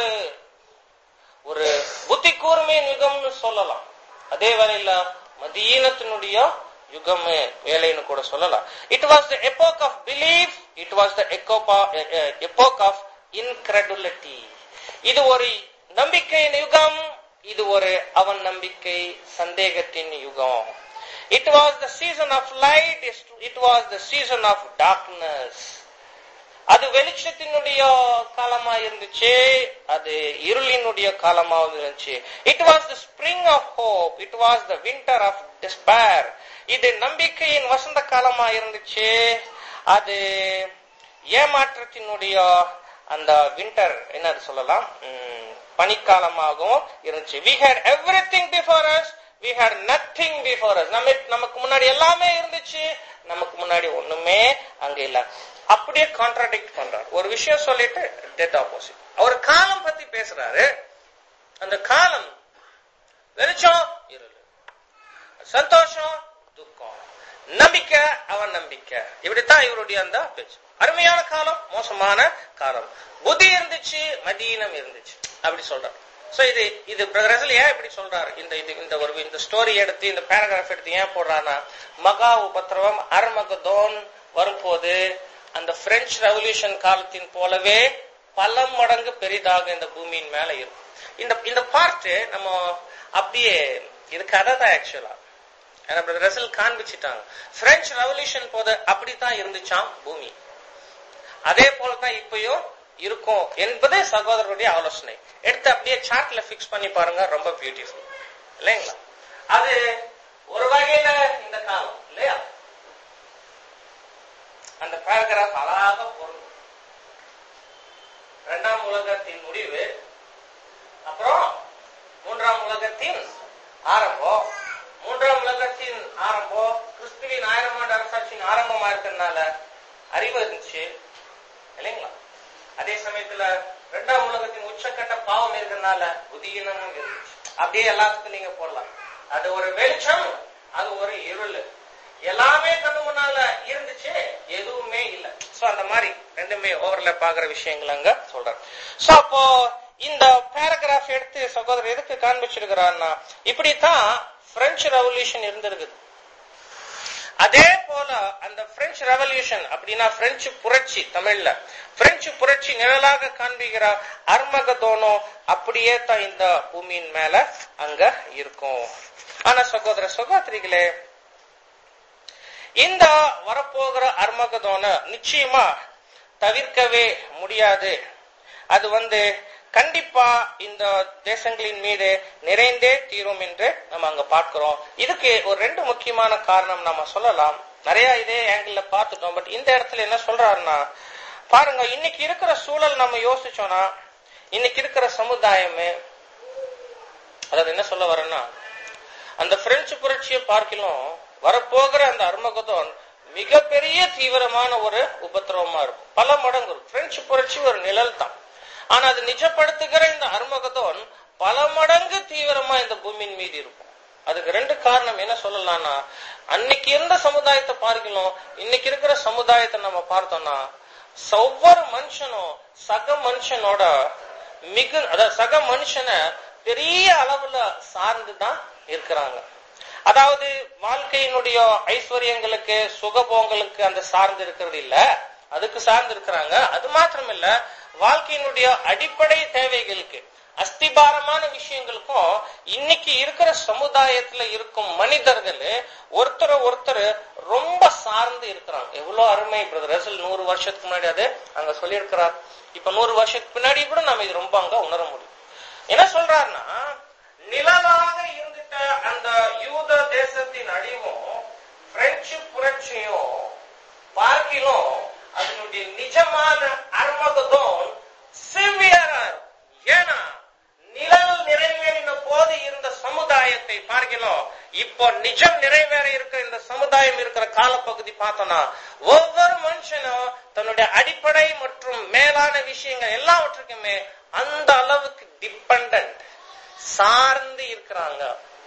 ஒரு புத்தி கூர்மையின் யுகம்னு சொல்லலாம் அதே வேளையில மதீனத்தினுடைய யுகம் வேலைன்னு கூட சொல்லலாம் it was the epoch of belief it was the epoch of incredulity இது ஒரு நம்பிக்கையின் யுகம் இது ஒரு அவன் நம்பிக்கை சந்தேகத்தின் யுகம் it was the season of light it was the season of darkness அது வெளிச்சத்தினுடைய காலமா இருந்துச்சு அது இருளினுடைய காலமாகவும் இருந்துச்சு it was the spring of hope it was the winter of despair இது நம்பிக்கையின் வசந்த காலமா இருந்துச்சு அது ஏமாற்றத்தினுடைய அந்த வின்டர் என்ன சொல்லலாம் உம், பனிக்காலமாகவும் இருந்துச்சு we had everything before us we had nothing before us நம்ம நமக்கு முன்னாடி எல்லாமே இருந்துச்சு நமக்கு முன்னாடி ஒண்ணுமே அங்க இல்ல அப்படியே கான்ட்ராடிக்ட் பண்றாரு ஒரு விஷயம் சொல்லிட்டு டெட் ஆப்போசிட் அவர் காலம் பத்தி பேசுறாரு அந்த காலம் வெளிச்சம் இருள் சந்தோஷம் துக்கம் நம்பிக்கை அவன் நம்பிக்கை இப்படித்தான் இவருடைய அந்த பேச்சு அருமையான காலம் மோசமான காலம் புத்தி இருந்துச்சு மதீனம் இருந்துச்சு அப்படி சொல்றாரு சோ இது இது பிரதர் ரசல் ஏன் இப்படி சொல்றாரு இந்த இது இந்த ஒரு இந்த ஸ்டோரி எடுத்து இந்த பேராகிராஃப் எடுத்து ஏன் போடுறான்னா மகா உபத்திரவம் அர்மகதோன் வரும்போது அந்த பிரெஞ்சு ரெவல்யூஷன் காலத்தின் போலவே பல மடங்கு பெரிதாக இந்த பூமியின் மேல இருக்கும் இந்த இந்த பார்ட் நம்ம அப்படியே இது கதை தான் ஆக்சுவலா ஏன்னா பிரதர் ரசல் காண்பிச்சிட்டாங்க பிரெஞ்சு ரெவல்யூஷன் போது அப்படித்தான் இருந்துச்சாம் பூமி அதே போலதான் இப்பயும் இருக்கும் என்பது சகோதரருடைய ஆலோசனை எடுத்து அப்படியே சார்ட்ல பிக்ஸ் பண்ணி பாருங்க ரொம்ப பியூட்டிஃபுல் இல்லைங்களா அது ஒரு வகையில இந்த காலம் இல்லையா அந்த பேராகிராஃப் அழகாக பொருள் இரண்டாம் உலகத்தின் முடிவு அப்புறம் மூன்றாம் உலகத்தின் ஆரம்பம் மூன்றாம் உலகத்தின் ஆரம்பம் கிறிஸ்துவின் ஆயிரம் ஆண்டு அரசாட்சியின் ஆரம்பமா இருக்கிறதுனால அறிவு இருந்துச்சு இல்லைங்களா அதே சமயத்துல ரெண்டாம் உலகத்தின் உச்சக்கட்ட பாவம் இருக்கிறதுனால புதியினமும் இருந்துச்சு அப்படியே எல்லாத்துக்கும் நீங்க போடலாம் அது ஒரு வெளிச்சம் அது ஒரு இருள் எல்லாமே கண்ணு முன்னால இருந்துச்சு எதுவுமே இல்ல சோ அந்த மாதிரி ரெண்டுமே ஓவர்லேப் ஆகிற விஷயங்கள் அங்க சொல்றேன் சோ அப்போ இந்த பேராகிராஃப் எடுத்து சகோதரர் எதுக்கு காண்பிச்சிருக்கிறான்னா இப்படித்தான் பிரெஞ்சு ரெவல்யூஷன் இருந்திருக்குது அதே போல அந்த பிரெஞ்சு ரெவல்யூஷன் அப்படின்னா பிரெஞ்சு புரட்சி தமிழ்ல பிரெஞ்சு புரட்சி நிழலாக காண்பிக்கிற அர்மகதோனோ அப்படியே தான் இந்த பூமியின் மேல அங்க இருக்கும் ஆனா சகோதர சகோதரிகளே இந்த வரப்போகிற அர்மகதோன நிச்சயமா தவிர்க்கவே முடியாது அது வந்து கண்டிப்பா இந்த தேசங்களின் மீது நிறைந்தே தீரும் என்று நம்ம அங்க பார்க்கிறோம் இதுக்கு ஒரு ரெண்டு முக்கியமான காரணம் நம்ம சொல்லலாம் நிறைய இதே ஆங்கிள் பார்த்துட்டோம் பட் இந்த இடத்துல என்ன சொல்றாருன்னா பாருங்க இன்னைக்கு இருக்கிற சூழல் நம்ம யோசிச்சோம்னா இன்னைக்கு இருக்கிற சமுதாயமே அதாவது என்ன சொல்ல வரேன்னா அந்த பிரெஞ்சு புரட்சியை பார்க்கலாம் வரப்போகிற அந்த அருமகதோன் மிகப்பெரிய தீவிரமான ஒரு உபத்திரவமா இருக்கும் பல மடங்கு இருக்கும். பிரெஞ்சு புரட்சி ஒரு நிழல் தான் ஆனா அது நிஜப்படுத்துகிற இந்த அருமகதோன் பல மடங்கு தீவிரமா இந்த பூமியின் மீது இருக்கும் அதுக்கு ரெண்டு காரணம் என்ன சொல்லலாம்னா அன்னைக்கு இருந்த சமுதாயத்தை பார்க்கலாம் இன்னைக்கு இருக்கிற சமுதாயத்தை நம்ம பார்த்தோம்னா ஒவ்வொரு மனுஷனும் சக மனுஷனோட மிக அதாவது சக மனுஷனை பெரிய அளவுல சார்ந்துதான் இருக்கிறாங்க அதாவது வாழ்க்கையினுடைய ஐஸ்வர்யங்களுக்கு சுகபோங்களுக்கு அந்த சார்ந்து இருக்கிறது இல்ல அதுக்கு சார்ந்து இருக்கிறாங்க அது மாத்திரம் இல்ல வாழ்க்கையினுடைய அடிப்படை தேவைகளுக்கு அஸ்திபாரமான விஷயங்களுக்கும் இன்னைக்கு இருக்கிற சமுதாயத்துல இருக்கும் மனிதர்கள் ஒருத்தர் ஒருத்தர் ரொம்ப சார்ந்து இருக்கிறாங்க எவ்வளவு அருமை பிரதர் ரசல் நூறு வருஷத்துக்கு முன்னாடி அது அங்க சொல்லியிருக்கிறார் இப்ப நூறு வருஷத்துக்கு பின்னாடி கூட நம்ம இது ரொம்ப அங்க உணர முடியும் என்ன சொல்றாருன்னா நிழலாக இருந்துட்ட அந்த யூத தேசத்தின் அழிவும் பிரெஞ்சு புரட்சியும் பார்க்கிலும் அதனுடைய நிஜமான அர்மகதோன் சிவியரா ஏன்னா நிழல் நிறைவேறின போது இருந்த சமுதாயத்தை பார்க்கலாம் இப்போ நிஜம் நிறைவேற இருக்கிற இந்த சமுதாயம் இருக்கிற காலப்பகுதி பார்த்தோம்னா ஒவ்வொரு மனுஷனும் தன்னுடைய அடிப்படை மற்றும் மேலான விஷயங்கள் எல்லாவற்றுக்குமே அந்த அளவுக்கு டிபெண்ட் சார்ந்து இருக்கிறாங்க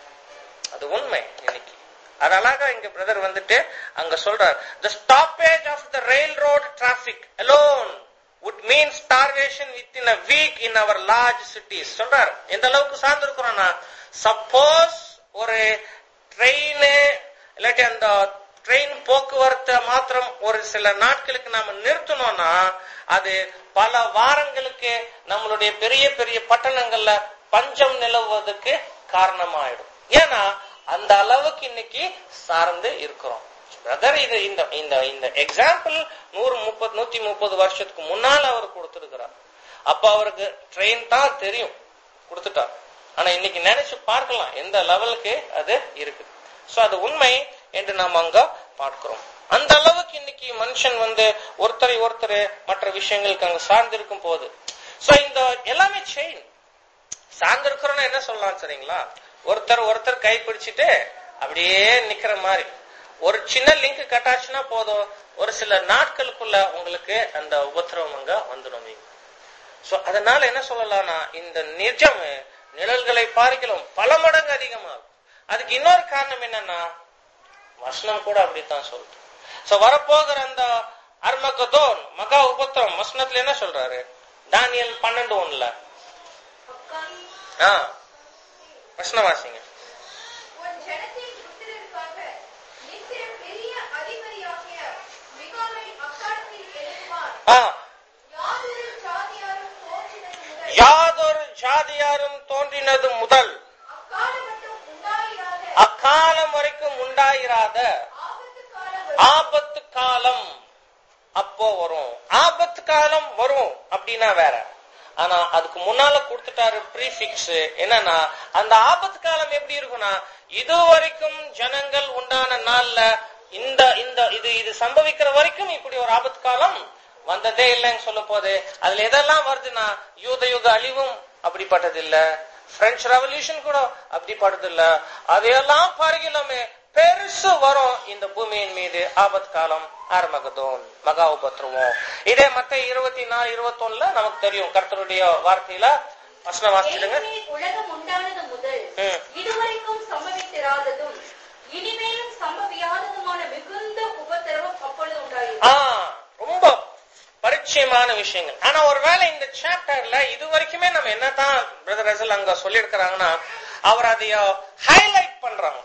அது உண்மை இன்னைக்கு அது அழகா இங்க பிரதர் வந்துட்டு அங்க சொல்றார் the stoppage of the railroad traffic alone would mean starvation within a week in our large cities சொல்றார் எந்த அளவுக்கு சார்ந்து இருக்கிறோம்னா சப்போஸ் ஒரு ட்ரெயின் இல்லாட்டி அந்த ட்ரெயின் போக்குவரத்தை மாத்திரம் ஒரு சில நாட்களுக்கு நாம நிறுத்தணும்னா அது பல வாரங்களுக்கு நம்மளுடைய பெரிய பெரிய பட்டணங்கள்ல பஞ்சம் நிலவுவதற்கு காரணமாயிடும் ஏன்னா அந்த அளவுக்கு இன்னைக்கு சார்ந்து இருக்கிறோம் பிரதர் இது இந்த இந்த இந்த எக்ஸாம்பிள் நூறு முப்பது நூத்தி முப்பது வருஷத்துக்கு முன்னால அவர் கொடுத்திருக்கிறார் அப்ப அவருக்கு ட்ரெயின் தான் தெரியும் கொடுத்துட்டார் ஆனா இன்னைக்கு நினைச்சு பார்க்கலாம் எந்த லெவலுக்கு அது இருக்கு சோ அது உண்மை என்று நாம் அங்க பார்க்கிறோம் அந்த அளவுக்கு இன்னைக்கு மனுஷன் வந்து ஒருத்தரை ஒருத்தர் மற்ற விஷயங்களுக்கு அங்க சார்ந்து இருக்கும் போது சோ இந்த எல்லாமே செயின் சார்ந்து இருக்கிறோம்னா என்ன சொல்லலாம் சரிங்களா ஒருத்தர் ஒருத்தர் கை பிடிச்சிட்டு அப்படியே நிக்கிற மாதிரி ஒரு சின்ன லிங்க் கட்டாச்சுன்னா போதும் ஒரு சில நாட்களுக்குள்ள உங்களுக்கு அந்த உபத்திரவம் அங்க வந்துடும் சோ அதனால என்ன சொல்லலாம்னா இந்த நிஜம் நிழல்களை பார்க்கலாம் பல மடங்கு அதிகமாகும் அதுக்கு இன்னொரு காரணம் என்னன்னா வசனம் கூட அப்படித்தான் சொல்லுது சோ வரப்போகிற அந்த அர்மகதோன் மகா உபத்திரம் வசனத்துல என்ன சொல்றாரு தானியல் பன்னெண்டு ஒண்ணுல ஆ வசனம் வாசிங்க உன் ஜனத்தின் புத்திரருக்காக நித்திர பெரிய அதிபதியாகிய மிகாவேல் அக்காலத்தில் எழுதுவார் ஆ யாதொரு ஜாதியாரும் தோன்றினது முதல் யாதொரு ஜாதியாரும் தோன்றினது முதல் அக்காலம் மட்டும் உண்டாயிராத அக்காலம் வரைக்கும் உண்டாயிராத ஆபத்து காலம் ஆபத்து காலம் அப்போ வரும் ஆபத்து காலம் வரும் அப்படின்னா வேற ஆனா அதுக்கு முன்னால கொடுத்துட்டாரு ப்ரீஃபிக்ஸ் என்னன்னா அந்த ஆபத்து காலம் எப்படி இருக்கும்னா இது வரைக்கும் ஜனங்கள் உண்டான நாள்ல இந்த இந்த இது இது சம்பவிக்கிற வரைக்கும் இப்படி ஒரு ஆபத்து காலம் வந்ததே இல்லைன்னு சொல்ல போது அதுல எதெல்லாம் வருதுன்னா யூத யுக அழிவும் அப்படிப்பட்டது இல்ல பிரெஞ்சு ரெவல்யூஷன் கூட அப்படிப்பட்டது இல்ல அதையெல்லாம் பருகிலுமே பெருசு வரும் இந்த பூமியின் மீது ஆபத் காலம் ஆரம்பகதோன் மகா உபத்திரவம் இதே மத்த இருபத்தி நாலு இருபத்தி ஒண்ணுல நமக்கு தெரியும் கர்த்தருடைய வார்த்தையில வசனம் வாசிச்சிடுங்க ஏற்கனவே உலகம் உண்டானது முதல் ம். இதுவரைக்கும் சம்பவித்திராததும் இனிமேலும் சம்பவியாததுமான மிகுந்த உபத்திரவம் அப்பொழுது உண்டாயிற்று ஆ ரொம்ப பரிச்சயமான விஷயங்கள் ஆனா ஒருவேளை இந்த சாப்டர்ல இது வரைக்குமே நம்ம என்னதான் பிரதர் ரசல் அங்க சொல்லியிருக்கிறாங்கன்னா அவர் அதைய ஹைலைட் பண்றாங்க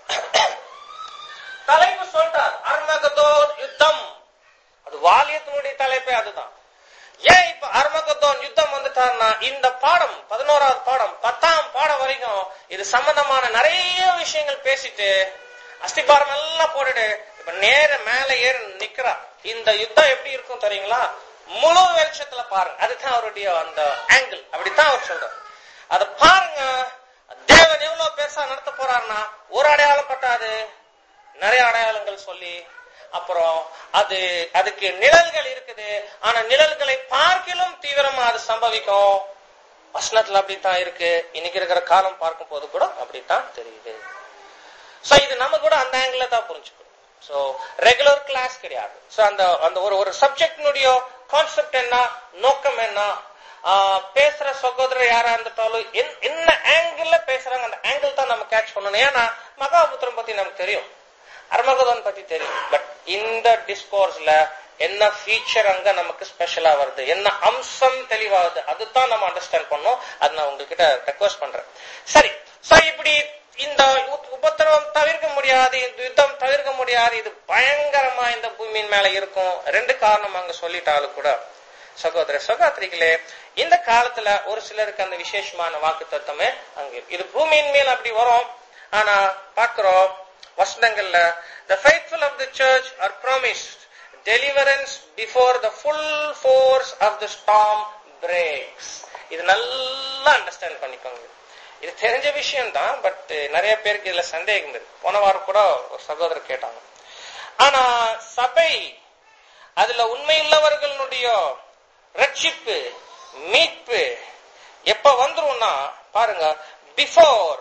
தலைப்பு சொல்றார் அர்மகதோன் யுத்தம் அது வாலியத்தினுடைய தலைப்பே அதுதான் ஏன் இப்ப அர்மகதோன் யுத்தம் வந்துட்டாருன்னா இந்த பாடம் பதினோராவது பாடம் பத்தாம் பாடம் வரைக்கும் இது சம்பந்தமான நிறைய விஷயங்கள் பேசிட்டு அஸ்திபாரம் எல்லாம் போட்டுட்டு இப்ப நேர மேல ஏறி நிக்கிறா இந்த யுத்தம் எப்படி இருக்கும் தெரியுங்களா முழு வெளிச்சத்துல பாருங்க அதுதான் அவருடைய அந்த ஆங்கிள் அப்படித்தான் அவர் சொல்றாரு அத பாருங்க தேவன் எவ்வளவு பெருசா நடத்த போறாருன்னா ஒரு அடையாளம் பட்டாது நிறைய அடையாளங்கள் சொல்லி அப்புறம் அது அதுக்கு நிழல்கள் இருக்குது ஆனா நிழல்களை பார்க்கிலும் தீவிரமா அது சம்பவிக்கும் வசனத்துல அப்படித்தான் இருக்கு இன்னைக்கு இருக்கிற காலம் பார்க்கும் போது கூட அப்படித்தான் தெரியுது சோ இது நம்ம கூட அந்த ஆங்கிள் தான் புரிஞ்சுக்கணும் சோ ரெகுலர் கிளாஸ் கிடையாது சோ அந்த அந்த ஒரு ஒரு சப்ஜெக்டினுடைய கான்செப்ட் என்ன நோக்கம் என்ன ஆஹ் பேசுற சகோதரர் யாரா இருந்துட்டாலும் என்- என்ன ஆங்கிள் பேசுறாங்க அந்த ஆங்கிள் தான் நம்ம கேட்ச் பண்ணணும் ஏன்னா மகாபுத்திரம் பத்தி நமக்கு தெரியும் அர்மகதன் பத்தி தெரியும் பட் இந்த டிஸ்கோர்ஸ்ல என்ன ஃபீச்சர் அங்க நமக்கு ஸ்பெஷலா வருது என்ன அம்சம் தெளிவாகுது அதுதான் நம்ம அண்டர்ஸ்டாண்ட் பண்ணோம் அது நான் உங்ககிட்ட ரெக்வஸ்ட் பண்றேன் சரி சோ இப்படி இந்த உப்- உபத்திரவம் தவிர்க்க முடியாது இந்த யுத்தம் தவிர்க்க முடியாது இது பயங்கரமா இந்த பூமியின் மேல இருக்கும் ரெண்டு காரணம் அங்க சொல்லிட்டாலும் கூட சகோதர சகோதரிகளே இந்த காலத்துல ஒரு சிலருக்கு அந்த விசேஷமான வாக்கு தத்துவமே அங்க இருக்கு. இது பூமியின் மேல் அப்படி வரும் ஆனா பாக்குறோம் வசனங்கள்ல the faithful of the church are promised deliverance before the full force of the storm breaks இது நல்லா அண்டர்ஸ்டாண்ட் பண்ணிக்கோங்க இது தெரிஞ்ச விஷயம் தான் பட் நிறைய பேருக்கு இதுல சந்தேகம் இருக்கு போன வாரம் கூட ஒரு சகோதரர் கேட்டாங்க ஆனா சபை அதுல உண்மையுள்ளவர்களுடைய ரட்சிப்பு மீட்பு எப்ப வந்துரும்னா பாருங்க before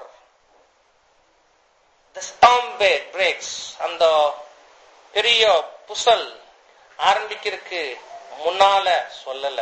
the storm bed breaks அந்த பெரிய புசல் ஆரம்பிக்கிறதுக்கு முன்னால சொல்லல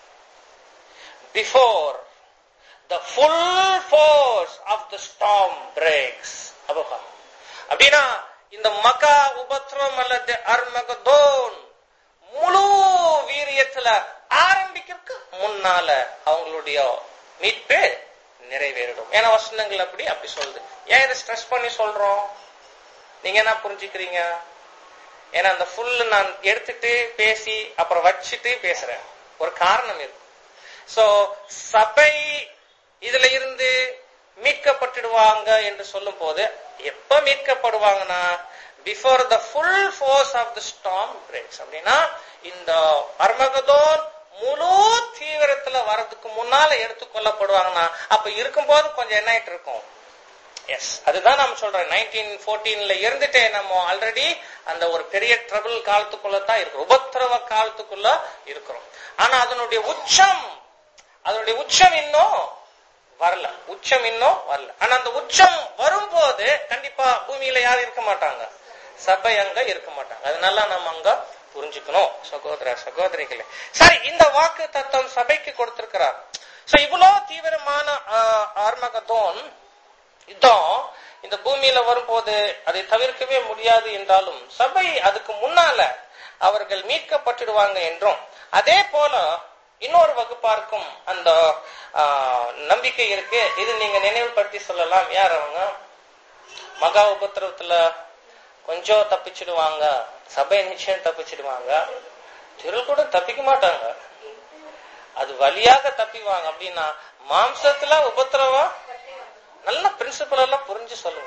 before the full force of the storm breaks அப்பா அப்படின்னா இந்த மகா உபத்திரம் அல்லது அர்மகதோன் முழு வீரியத்துல ஆரம்பிக்கிறதுக்கு முன்னால அவங்களுடைய மீட்பு நிறைவேறிடும் ஏன்னா வசனங்கள் அப்படி அப்படி சொல்லுது ஏன் இதை ஸ்ட்ரெஸ் பண்ணி சொல்றோம் நீங்க என்ன புரிஞ்சுக்கிறீங்க ஏன்னா அந்த ஃபுல் நான் எடுத்துட்டு பேசி அப்புறம் வச்சுட்டு பேசுறேன் ஒரு காரணம் இருக்கு சோ சபை இதுல இருந்து மீட்கப்பட்டுடுவாங்க என்று சொல்லும் போது எப்ப மீட்கப்படுவாங்கன்னா before the full force of the storm breaks அப்படின்னா இந்த அர்மகதோன் முழு தீவிரத்துல வர்றதுக்கு முன்னால எடுத்துக்கொள்ளப்படுவாங்கன்னா அப்ப இருக்கும்போது கொஞ்சம் என்ன ஆயிட்டு இருக்கும் எஸ் அதுதான் நம்ம சொல்றோம் நைன்டீன் போர்டீன்ல இருந்துட்டே நம்ம ஆல்ரெடி அந்த ஒரு பெரிய ட்ரபிள் காலத்துக்குள்ள தான் இருக்கிறோம் உபத்திரவ காலத்துக்குள்ள இருக்கிறோம் ஆனா அதனுடைய உச்சம் அதனுடைய உச்சம் இன்னும் வரல உச்சம் இன்னும் வரல ஆனா அந்த உச்சம் வரும்போது கண்டிப்பா பூமியில யாரும் இருக்க மாட்டாங்க சபை அங்க இருக்க மாட்டாங்க அதனால நம்ம அங்க புரிஞ்சுக்கணும் சகோதர சகோதரிகளே சரி இந்த வாக்கு தத்துவம் சபைக்கு கொடுத்திருக்கிறார் சோ இவ்வளவு தீவிரமான ஆஹ், ஆர்மகதோன் யுத்தம் இந்த பூமியில வரும்போது அதை தவிர்க்கவே முடியாது என்றாலும் சபை அதுக்கு முன்னால அவர்கள் மீட்கப்பட்டுடுவாங்க என்றும் அதே போல இன்னொரு வகுப்பாருக்கும் அந்த ஆஹ், நம்பிக்கை இருக்கு இது நீங்க நினைவுபடுத்தி சொல்லலாம் யார் அவங்க மகா உபத்திரவத்துல கொஞ்சம் தப்பிச்சிடுவாங்க சபை நிச்சயம் தப்பிச்சிடுவாங்க திரள் கூட தப்பிக்க மாட்டாங்க அது வழியாக தப்பிவாங்க அப்படின்னா மாம்சத்துல உபத்திரவம் நல்ல பிரின்சிபல் எல்லாம் புரிஞ்சு சொல்லுங்க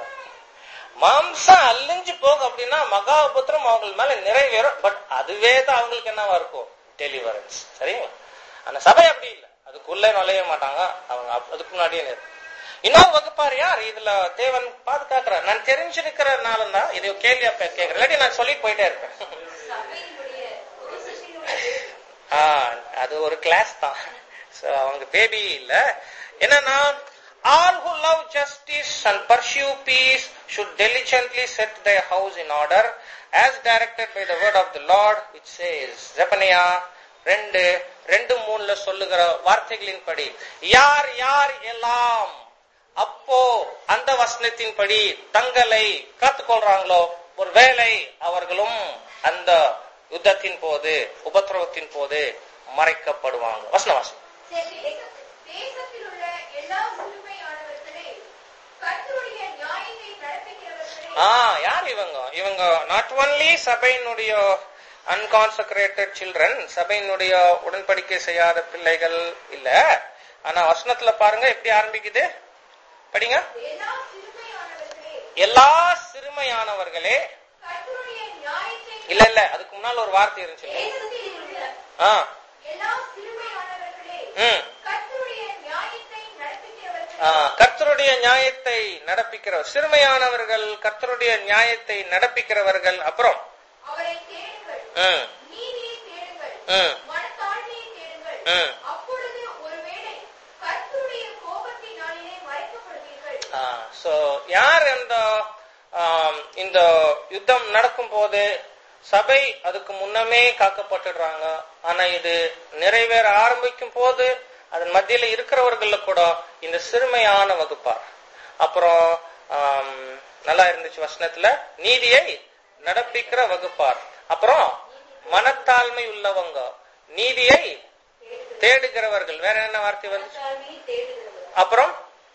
மாம்சம் அழிஞ்சு போகும் அப்படின்னா மகா உபத்திரம் அவங்க மேல நிறைவேறும் பட் அதுவே தான் அவங்களுக்கு என்னவா இருக்கும் டெலிவரன்ஸ் சரிங்களா ஆனா சபை அப்படி இல்லை அதுக்குள்ளே நுழைய மாட்டாங்க அவங்க அப்- அதுக்கு முன்னாடியே நிறுத்தும். இன்னொரு வகுப்பார் யார் இதுல தேவன் பாதுகாக்கிறார் நான் தெரிஞ்சிருக்கிறனால தான் இதை கேள்வியா பே- கேட்கிறேன் இல்லாட்டி நான் சொல்லிட்டு போயிட்டே இருப்பேன் சபையினுடைய புது சிருஷ்டியினுடைய ஆ, அது ஒரு கிளாஸ் தான் So, அவங்க பேபி இல்ல என்னன்னா all who love justice and pursue peace should diligently set their house in order as directed by the word of the Lord which says Zephaniah ரெண்டு ரெண்டு மூணுல சொல்லுகிற வார்த்தைகளின்படி யார் யார் எல்லாம் அப்போ அந்த வசனத்தின்படி தங்களை காத்துக்கொள்றாங்களோ ஒருவேளை அவர்களும் அந்த யுத்தத்தின் போது உபத்திரவத்தின் போது மறைக்கப்படுவாங்க வசனவாசம் தேசத்தில் உள்ள எல்லா சிறுமையானவர்களே கர்த்தருடைய நியாயத்தை நடத்துகிறவர்களே ஆ யார் இவங்க இவங்க நாட் ஒன்லி சபையினுடைய அன்கான்சக்ரேட்டட் சில்ட்ரன் சபையினுடைய உடன்படிக்கை செய்யாத பிள்ளைகள் இல்ல ஆனா வசனத்துல பாருங்க எப்படி ஆரம்பிக்குது படிங்க எல்லா சிறுமையானவர்களே எல்லா சிறுமையானவர்களே கர்த்தருடைய நியாயத்தை இல்ல இல்ல அதுக்கு முன்னால ஒரு வார்த்தை இருந்துச்சு தேசத்தில் உள்ள ஆ எல்லா சிறுமையானவர்களே ம் கர்த்தருடைய நியாயத்தை நடத்துகிறவர்களே ஆ, கர்த்தருடைய நியாயத்தை நடப்பிக்கிறவர் சிறுமையானவர்கள் கர்த்தருடைய நியாயத்தை நடப்பிக்கிறவர்கள் அப்புறம் அவரை தேடுங்கள் ம், நீதியை தேடுங்கள் ம், மனத்தாழ்மையை தேடுங்கள் ம். அப்பொழுது ஒருவேளை கர்த்தருடைய கோபத்தின் நாளிலே மறைக்கப்படுவீர்கள் ஆ, so யார் அந்த ஆம், இந்த யுத்தம் நடக்கும் போது சபை அதுக்கு முன்னமே காக்கப்பட்டுடுறாங்க ஆனா இது நிறைவேற ஆரம்பிக்கும் போது அதன் மத்தியில இருக்கிறவர்கள கூட இந்த சிறுமையான வகுப்பார் அப்புறம் ஆம், நல்லா இருந்துச்சு வசனத்துல நீதியை நடப்பிக்கிற வகுப்பார் அப்புறம் மனத்தாழ்மை உள்ளவங்க நீதியை தேடுகிறவர்கள் வேற என்ன வார்த்தை வந்து மனத்தாழ்மையை தேடுகிறவர் அப்புறம்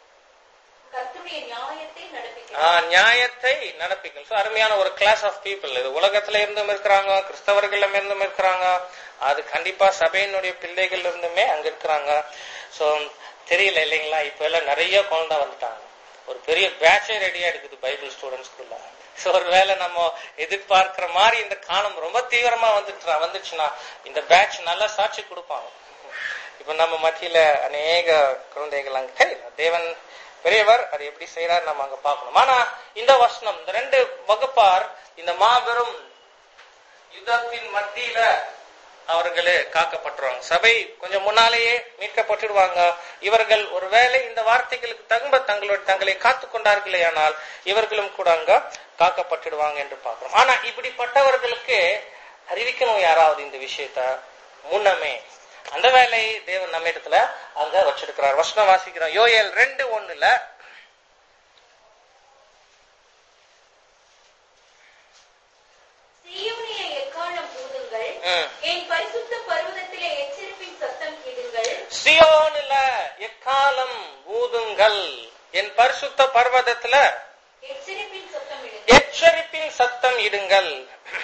கர்த்தருடைய நியாயத்தை நடப்பிக்கிறார் ஆ, நியாயத்தை நடப்பிக்கணும் So, அருமையான ஒரு கிளாஸ் ஆஃப் பீப்புள் இது உலகத்துல இருந்தும் இருக்கிறாங்க கிறிஸ்தவர்கள் இருந்தும் இருக்கிறாங்க அது கண்டிப்பா சபையினுடைய பிள்ளைகள் இருந்துமே அங்க இருக்கிறாங்க சோ தெரியல இல்லைங்களா இப்ப எல்லாம் நிறைய குழந்தை வந்துட்டாங்க ஒரு பெரிய பேட்சே ரெடியா இருக்குது பைபிள் ஸ்டூடெண்ட்ஸ்குள்ள சோ ஒருவேளை நம்ம எதிர்பார்க்கிற மாதிரி இந்த காலம் ரொம்ப தீவிரமா வந்துட்டு வந்துச்சுன்னா இந்த பேட்ச் நல்லா சாட்சி கொடுப்பாங்க இப்ப நம்ம மத்தியில அநேக குழந்தைகள் அங்க தெரியல தேவன் பெரியவர் அது எப்படி செய்யறாரு நம்ம அங்க பார்க்கணும் ஆனா இந்த வசனம் இந்த ரெண்டு வகுப்பார் இந்த மாபெரும் யுத்தத்தின் மத்தியில அவர்களே காக்கப்பட்டுருவாங்க சபை கொஞ்சம் முன்னாலேயே மீட்கப்பட்டுடுவாங்க இவர்கள் ஒருவேளை இந்த வார்த்தைகளுக்கு தகுந்த தங்களோட தங்களை காத்து கொண்டார்களே ஆனால் இவர்களும் கூட அங்க காக்கப்பட்டுடுவாங்க என்று பார்க்கிறோம் ஆனா இப்படிப்பட்டவர்களுக்கு அறிவிக்கணும் யாராவது இந்த விஷயத்த முன்னமே அந்த வேலை தேவன் நம்ம இடத்துல அங்க வச்சிருக்கிறார் வசனம் வாசிக்கிறோம் யோயல் ரெண்டு ஒண்ணுல சீயோனிலே எக்காலம் ஊதுங்கள் ம், என் பரிசுத்த பர்வதத்திலே எச்சரிப்பின் சத்தம் கேளுங்கள் சியோனில எக்காலம் ஊதுங்கள் என் பரிசுத்த பர்வதத்துல எச்சரிப்பின் சத்தம் இடுங்கள் எச்சரிப்பின் சத்தம் இடுங்கள்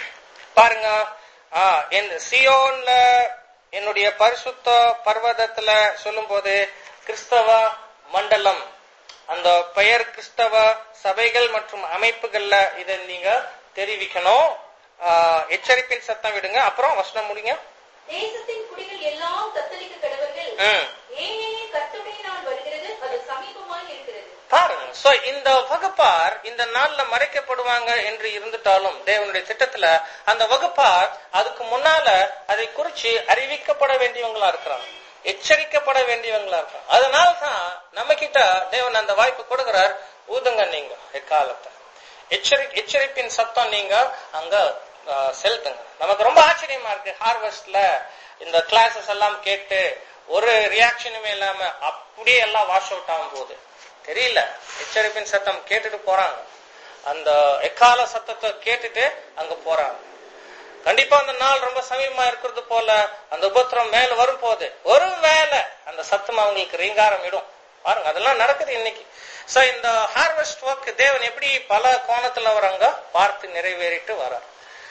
பாருங்க ஆ, என் சியோன்ல என்னுடைய பரிசுத்த பர்வதத்துல சொல்லும்போது கிறிஸ்தவ மண்டலம் அந்த பெயர் கிறிஸ்தவ சபைகள் மற்றும் அமைப்புகள்ல இதை நீங்க தெரிவிக்கணும் ஆ, எச்சரிப்பின் சத்தம் விடுங்க அப்புறம் வசனம் முடிங்க தேசத்தின் குடிகள் எல்லாம் தத்தளிக்க கடவர்கள் ம். ஏனெனே கர்த்தருடைய நாள் வருகிறது அது சமீபமாய் இருக்கிறது பாருங்க சோ இந்த வகுப்பார் இந்த நாள்ல மறைக்கப்படுவாங்க என்று இருந்துட்டாலும் தேவனுடைய திட்டத்துல அந்த வகுப்பார் அதுக்கு முன்னால அதை குறிச்சு அறிவிக்கப்பட வேண்டியவங்களா இருக்கிறாங்க எச்சரிக்கப்பட வேண்டியவங்களா இருக்காங்க அதனால்தான் நம்ம கிட்ட தேவன் அந்த வாய்ப்பு கொடுக்கிறார் ஊதுங்க நீங்க எக்காலத்தை எச்சரி எச்சரிப்பின் சத்தம் நீங்க அங்க ஆஹ், செலுத்துங்க நமக்கு ரொம்ப ஆச்சரியமா இருக்கு ஹார்வெஸ்ட்ல இந்த கிளாஸஸ் எல்லாம் கேட்டு ஒரு ரியாக்ஷனுமே இல்லாம அப்படியே எல்லாம் வாஷ் அவுட் ஆகும் போகுது தெரியல எச்சரிப்பின் சத்தம் கேட்டுட்டு போறாங்க அந்த எக்கால சத்தத்தை கேட்டுட்டு அங்க போறாங்க கண்டிப்பா அந்த நாள் ரொம்ப சமீபமா இருக்கிறது போல அந்த உபத்திரம் மேல வரும் போது ஒருவேளை அந்த சத்தம் அவங்களுக்கு ரீங்காரம் இடும் பாருங்க அதெல்லாம் நடக்குது இன்னைக்கு சோ இந்த ஹார்வெஸ்ட் ஒர்க் தேவன் எப்படி பல கோணத்துல அவர் அங்க பார்த்து நிறைவேறிட்டு வரார்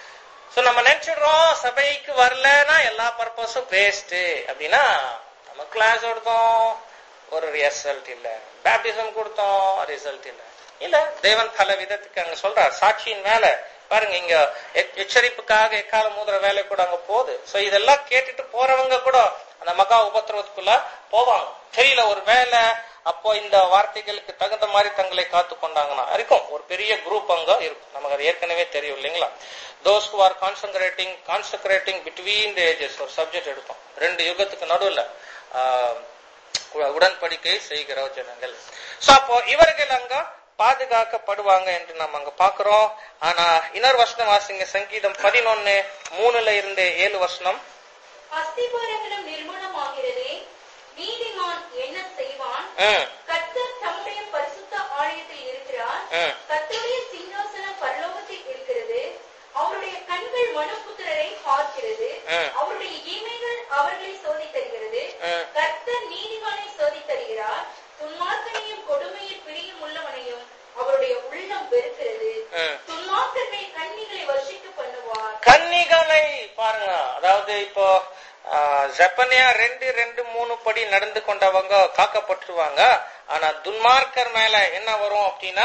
சோ நம்ம நினைச்சிடுறோம் சபைக்கு வரலன்னா எல்லா பர்பஸும் வேஸ்ட் அப்படின்னா நம்ம கிளாஸ் எடுத்தோம் ஒரு ரிசல்ட் இல்ல பேப்டிசம் கொடுத்தோம் ரிசல்ட் இல்ல இல்ல தேவன் பல விதத்துக்கு அங்க சொல்றார் சாட்சியின் மேல பாருங்க இங்க எ- எச்சரிப்புக்காக எக்கால மூதுற வேலை கூட அங்க போகுது சோ இதெல்லாம் கேட்டுட்டு போறவங்க கூட அந்த மகா உபத்திரவத்துக்குள்ள போவாங்க தெரியல ஒரு வேலை அப்போ இந்த வார்த்தைகளுக்கு தகுந்த மாதிரி தங்களை காத்து கொண்டாங்கன்னா இருக்கும் ஒரு பெரிய குரூப் அங்க இருக்கும் நமக்கு அது ஏற்கனவே தெரியும் இல்லைங்களா those who are concentrating concentrating between the ages ஒரு சப்ஜெக்ட் எடுத்தோம் ரெண்டு யுகத்துக்கு நடுவுல ஆஹ், உ- உடன்படிக்கை செய்கிற ஜனங்கள் சோ அப்போ இவர்கள் அங்க பாதுகாக்கப்படுவாங்க என்று நம்ம அங்க பாக்குறோம் ஆனா இன்னொரு வசனம் வாசிங்க சங்கீதம் பதினொன்னு மூணுல இருந்து ஏழு வசனம் அஸ்திபாரங்களும் நிர்மூலமாகிறதே நீதிமான் என்ன செய்வான் ம், கர்த்தர் தம்முடைய பரிசுத்த ஆலயத்தில் இருக்கிறார் ம், கர்த்தருடைய சிங்காசனம் பரலோகத்தில் இருக்கிறது அவருடைய கண்கள் மனுபுத்திரரை பார்க்கிறது ம். அவருடைய இமைகள் அவர்களை சோதித்தருகிறது ம். கர்த்தர் நீதிமானை சோதித்தருகிறார் துன்மார்க்கனையும் கொடுமையில் பிரியும் உள்ளவனையும் அவருடைய உள்ளம் வெறுக்கிறது ம். துன்மார்க்கனை கண்ணிகளை வர்ஷிக்க பண்ணுவார் கன்னிகளை பாருங்க அதாவது இப்போ ஆ, ஜப்பனியா ரெண்டு ரெண்டு மூணு படி நடந்து கொண்டவங்க காக்கப்பட்டுருவாங்க ஆனா துன்மார்க்கர் மேல என்ன வரும் அப்படின்னா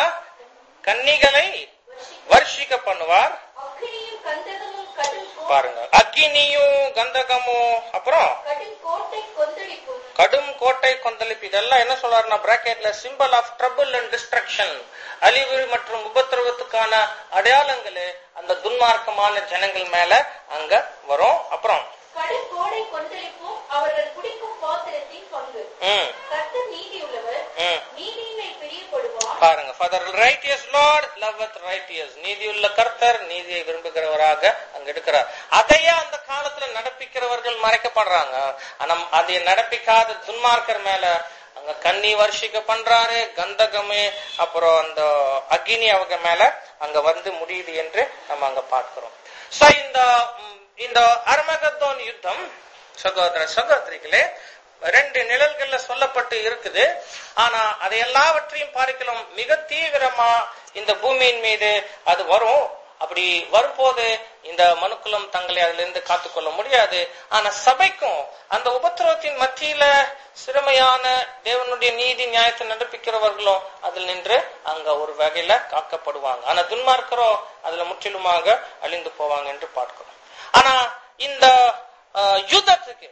கன்னிகளை வர்ஷிக்க பண்ணுவார் அக்னியும் கந்தகமும் கடும் கோ- பாருங்க அக்கினியும் கந்தகமும் அப்புறம் கடும் கோட்டை கொந்தளிப்பும் கடும் கோட்டை கொந்தளிப்பு இதெல்லாம் என்ன சொல்றாருன்னா பிராக்கெட்ல symbol of trouble and destruction அழிவு மற்றும் உபத்திரவத்துக்கான அடையாளங்கள் அந்த துன்மார்க்கமான ஜனங்கள் மேல அங்க வரும் அப்புறம் கடும் கோடை கொந்தளிப்பும் அவர்கள் குடிக்கும் பாத்திரத்தின் பங்கு ம், கர்த்தர் நீதியுள்ளவர் ம். நீதியினை பிரியப்படுவார் பாருங்க ஃபாதர் ரைட்டியஸ் லார்ட் லவ்வத் ரைட்டியஸ் நீதியுள்ள கர்த்தர் நீதியை விரும்புகிறவராக அங்க இருக்கிறார் அதையே அந்த காலத்துல நடப்பிக்கிறவர்கள் மறைக்கப்படுறாங்க ஆனா அதை நடப்பிக்காத துன்மார்க்கர் மேல அங்க கன்னி வர்ஷிக்க பண்றாரு கந்தகமே அப்புறம் அந்த அக்னி அவங்க மேல அங்க வந்து முடியுது என்று நம்ம அங்க பார்க்கிறோம் சோ இந்த ம், இந்த அர்மகத்தோன் யுத்தம் சகோதர சகோதரிகளே ரெண்டு நிழல்கள்ல சொல்லப்பட்டு இருக்குது ஆனா அதை எல்லாவற்றையும் பார்க்கலாம் மிக தீவிரமா இந்த பூமியின் மீது அது வரும் அப்படி வரும்போது இந்த மனுக்குலம் தங்களை அதுல இருந்து காத்துக்கொள்ள முடியாது ஆனா சபைக்கும் அந்த உபத்திரவத்தின் மத்தியில சிறுமையான தேவனுடைய நீதி நியாயத்தை நடப்பிக்கிறவர்களும் அதில் நின்று அங்க ஒரு வகையில காக்கப்படுவாங்க ஆனா துன்மார்க்கரோ அதுல முற்றிலுமாக அழிந்து போவாங்க என்று பார்க்கிறோம் ஆனா இந்த அஹ், யுத்தத்துக்கு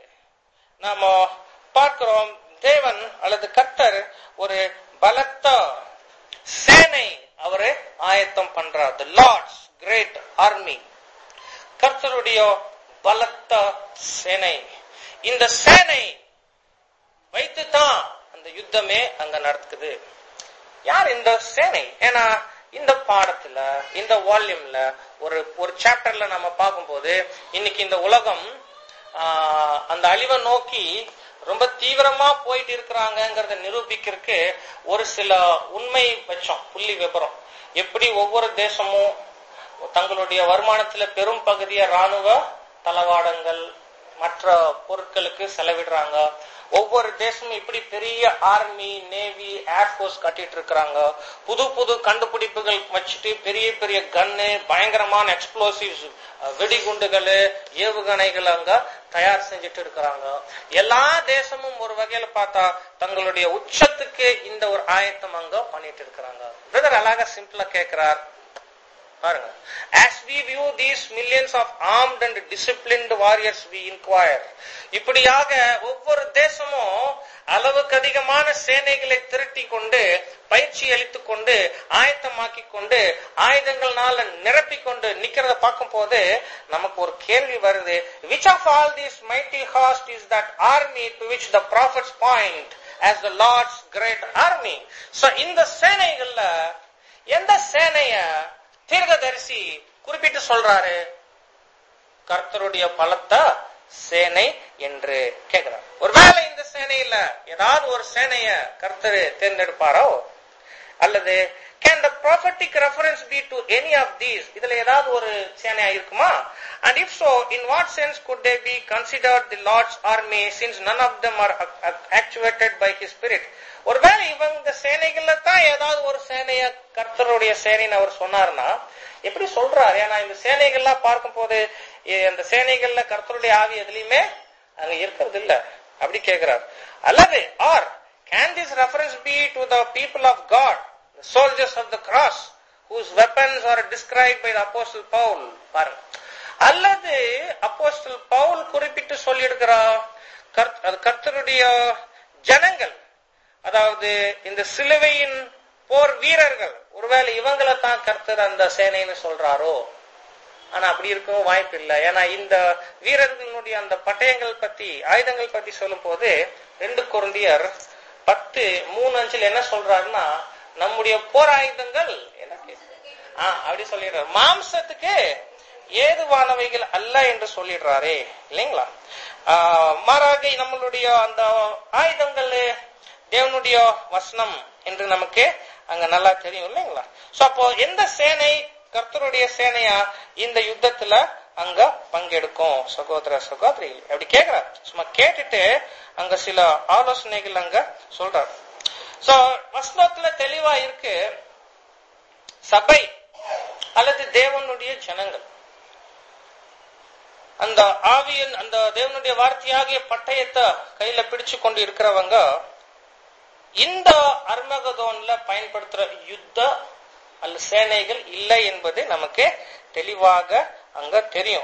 நாம பார்க்கிறோம் தேவன் அல்லது கர்த்தர் ஒரு பலத்த சேனை அவரு ஆயத்தம் பண்றார் தி லார்ட்ஸ் கிரேட் ஆர்மி கர்த்தருடைய பலத்த சேனை இந்த சேனை வைத்துதான் அந்த யுத்தமே அங்க நடக்குது யார் இந்த சேனை ஏன்னா இந்த பாடத்துல இந்த வால்யூம்ல ஒரு ஒரு சாப்டர்ல நம்ம பார்க்கும்போது இன்னைக்கு இந்த உலகம் ஆஹ், அந்த அழிவை நோக்கி ரொம்ப தீவிரமா போயிட்டு இருக்கிறாங்கிறத நிரூபிக்கிறதுக்கு ஒரு சில உண்மை வச்சோம் புள்ளி விபரம் எப்படி ஒவ்வொரு தேசமும் தங்களுடைய வருமானத்துல பெரும் பகுதியை ராணுவ தளவாடங்கள் மற்ற பொருட்களுக்கு செலவிடுறாங்க ஒவ்வொரு தேசமும் இப்படி பெரிய ஆர்மி நேவி ஏர்போர்ஸ் கட்டிட்டு இருக்கிறாங்க புது புது கண்டுபிடிப்புகள் வச்சுட்டு பெரிய பெரிய கன்னு பயங்கரமான எக்ஸ்ப்ளோசிவ்ஸ் வெடிகுண்டுகள் ஏவுகணைகள் அங்க தயார் செஞ்சுட்டு இருக்கிறாங்க எல்லா தேசமும் ஒரு வகையில பார்த்தா தங்களுடைய உச்சத்துக்கு இந்த ஒரு ஆயத்தம் அங்க பண்ணிட்டு இருக்கிறாங்க பிரதர் அழகா சிம்பிளா கேக்குறார் பாருங்க as we view these millions of armed and disciplined warriors we inquire இப்படியாக ஒவ்வொரு தேசமும் அளவுக்கு அதிகமான சேனைகளை திரட்டி கொண்டு பயிற்சி அளித்துக் கொண்டு ஆயத்தமாக்கி கொண்டு ஆயுதங்கள்னால நிரப்பிக் கொண்டு நிக்கிறத பார்க்கும் போது நமக்கு ஒரு கேள்வி வருது which of all these mighty host is that army to which the prophets point as the lord's great army so இந்த சேனைகள்ல எந்த சேனைய தீர்க்கதரிசி குறிப்பிட்டு சொல்றாரு கர்த்தருடைய பலத்த சேனை என்று கேட்கிறார் ஒருவேளை இந்த சேனையில ஏதாவது ஒரு சேனைய கர்த்தர் தேர்ந்தெடுப்பாரோ அல்லது can the prophetic reference be to any of these இதுல ஏதாவது ஒரு சேனையா இருக்குமா and if so in what sense could they be considered the lord's army since none of them are actuated by his spirit ஒருவேளை இவங்க சேனைகள்ல தான் ஏதாவது ஒரு சேனைய கர்த்தருடைய சேனைன்னு அவர் சொன்னார்னா எப்படி சொல்றாரு ஏன்னா இந்த சேனைகள்லாம் பார்க்கும் போது இ- அந்த சேனைகள்ல கர்த்தருடைய ஆவி எதுலயுமே அங்க இருக்கிறது இல்ல அப்படி கேக்குறார் அல்லது or can this reference be to the people of God soldiers of the cross whose weapons are described by the apostle paul பாருங்க அல்லது அப்போஸ்தல் பவுல் குறிப்பிட்டு சொல்லியிருக்கிறார் கர்த்- அது கர்த்தருடைய ஜனங்கள் அதாவது இந்த சிலுவையின் போர் வீரர்கள் ஒருவேளை இவங்களை தான் கர்த்தர் அந்த சேனைன்னு சொல்றாரோ ஆனா அப்படி இருக்கவும் வாய்ப்பு இல்லை ஏன்னா இந்த வீரர்களுடைய அந்த பட்டயங்கள் பத்தி ஆயுதங்கள் பத்தி சொல்லும் போது ரெண்டு குருந்தியர் பத்து மூணு அஞ்சுல என்ன சொல்றாருன்னா நம்முடைய போர் ஆயுதங்கள் எனக்கு ஆ அப்படி சொல்லிடுறாரு மாம்சத்துக்கு ஏதுவானவைகள் அல்ல என்று சொல்லிடுறாரே இல்லைங்களா ஆஹ் மாறாக நம்மளுடைய அந்த ஆயுதங்கள் தேவனுடைய வசனம் என்று நமக்கு அங்க நல்லா தெரியும் இல்லைங்களா சோ அப்போ எந்த சேனை கர்த்தருடைய சேனையா இந்த யுத்தத்துல அங்க பங்கெடுக்கும் சகோதர சகோதரி அப்படி கேக்குறாரு சும்மா கேட்டுட்டு அங்க சில ஆலோசனைகள் அங்க சொல்றாரு சோ வசனத்துல தெளிவா இருக்கு சபை அல்லது தேவனுடைய ஜனங்கள் அந்த ஆவியின் அந்த தேவனுடைய வார்த்தையாகிய பட்டயத்தை கையில பிடிச்சு கொண்டு இருக்கிறவங்க இந்த அர்மகதோன்ல பயன்படுத்துற யுத்த அல்ல சேனைகள் இல்லை என்பது நமக்கு தெளிவாக அங்க தெரியும்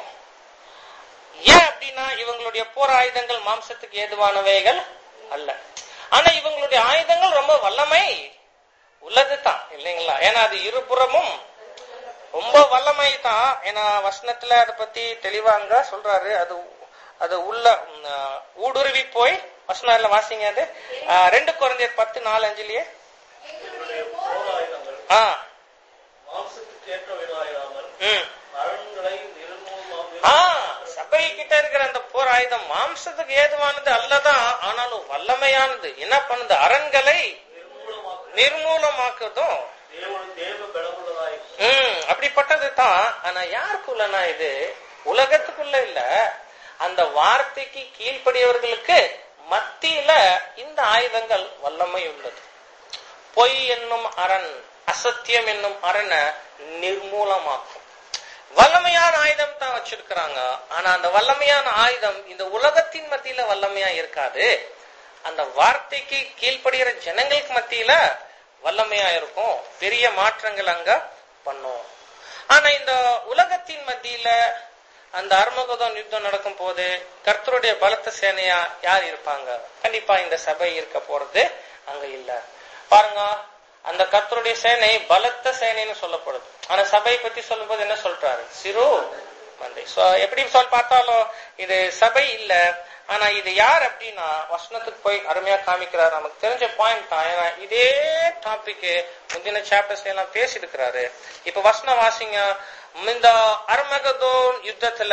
ஏன் அப்படின்னா இவங்களுடைய போர் ஆயுதங்கள் மாம்சத்துக்கு ஏதுவானவைகள் அல்ல ஆனா இவங்களுடைய ஆயுதங்கள் ரொம்ப வல்லமை உள்ளதுதான் இல்லைங்களா ஏன்னா அது இருபுறமும் ரொம்ப வல்லமை தான் ஏன்னா வசனத்துல அதை பத்தி தெளிவா அங்க சொல்றாரு அது அது உள்ள ம், ஆஹ், ஊடுருவி போய் வசனம் எல்லாம் வாசிங்க அது ஆஹ், ரெண்டு குறைஞ்ச பத்து நாலு அஞ்சுலயே எங்களுடைய போர் போர் ஆயுதங்கள் ஆ மாம்சத்துக்கு ஏற்றவைகளாயிராமல் ம் அரண்களை நிர்மூலமாக ஆ சபை கிட்ட இருக்கிற அந்த போர் ஆயுதம் மாம்சத்துக்கு ஏதுவானது அல்லதான் ஆனாலும் வல்லமையானது என்ன பண்ணுது அரண்களை நிர்மூலமாக நிர்மூலமாக்குதும் தேவன் தேவ பலமுள்ளதாய் ம் அப்படிப்பட்டது தான் ஆனா யாருக்குள்ளனா இது உலகத்துக்குள்ள இல்ல அந்த வார்த்தைக்கு கீழ்ப்படியவர்களுக்கு மத்தியில இந்த ஆயுதங்கள் வல்லமை உள்ளது பொய் என்னும் அரண் அசத்தியம் என்னும் அரணை நிர்மூலமாக்கும் வல்லமையான ஆயுதம் தான் வச்சிருக்கிறாங்க ஆனா அந்த வல்லமையான ஆயுதம் இந்த உலகத்தின் மத்தியில வல்லமையா இருக்காது அந்த வார்த்தைக்கு கீழ்ப்படுகிற ஜனங்களுக்கு மத்தியில வல்லமையா இருக்கும் பெரிய மாற்றங்கள் அங்க பண்ணும் ஆனா இந்த உலகத்தின் மத்தியில அந்த அர்மகதம் யுத்தம் நடக்கும் போது கர்த்தருடைய பலத்த சேனையா யார் இருப்பாங்க கண்டிப்பா இந்த சபை இருக்க போறது அங்க இல்ல பாருங்க அந்த கர்த்தருடைய சேனை பலத்த சேனைன்னு சொல்லப்படுது ஆனா சபை பத்தி சொல்லும்போது என்ன சொல்றாரு சிறு மந்தை So, எப்படி சொல் பார்த்தாலும் இது சபை இல்ல ஆனா இது யார் அப்படின்னா வசனத்துக்கு போய் அருமையா காமிக்கிறாரு நமக்கு தெரிஞ்ச பாயிண்ட் தான் ஏன்னா இதே டாபிக் முந்தின சாப்டர்ஸ்ல எல்லாம் பேசியிருக்கிறாரு இப்ப வசனம் வாசிங்க இந்த அர்மகதோன் யுத்தத்துல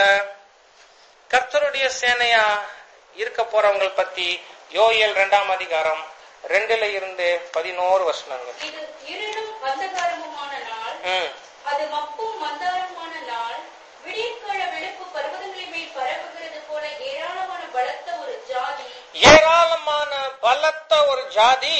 கர்த்தருடைய சேனையா இருக்க போறவங்க பத்தி யோயல் இரண்டாம் அதிகாரம் ரெண்டுல இருந்து பதினோரு வசனங்கள் இது இருளும் அந்தகாரமுமான நாள் ம் அது மப்பும் மந்தாரமான நாள் விடியற்கால வெளுப்பு பர்வதங்களின் மேல் பரவுகிறது போல ஏராளமான பலத்த ஒரு ஜாதி ஏராளமான பலத்த ஒரு ஜாதி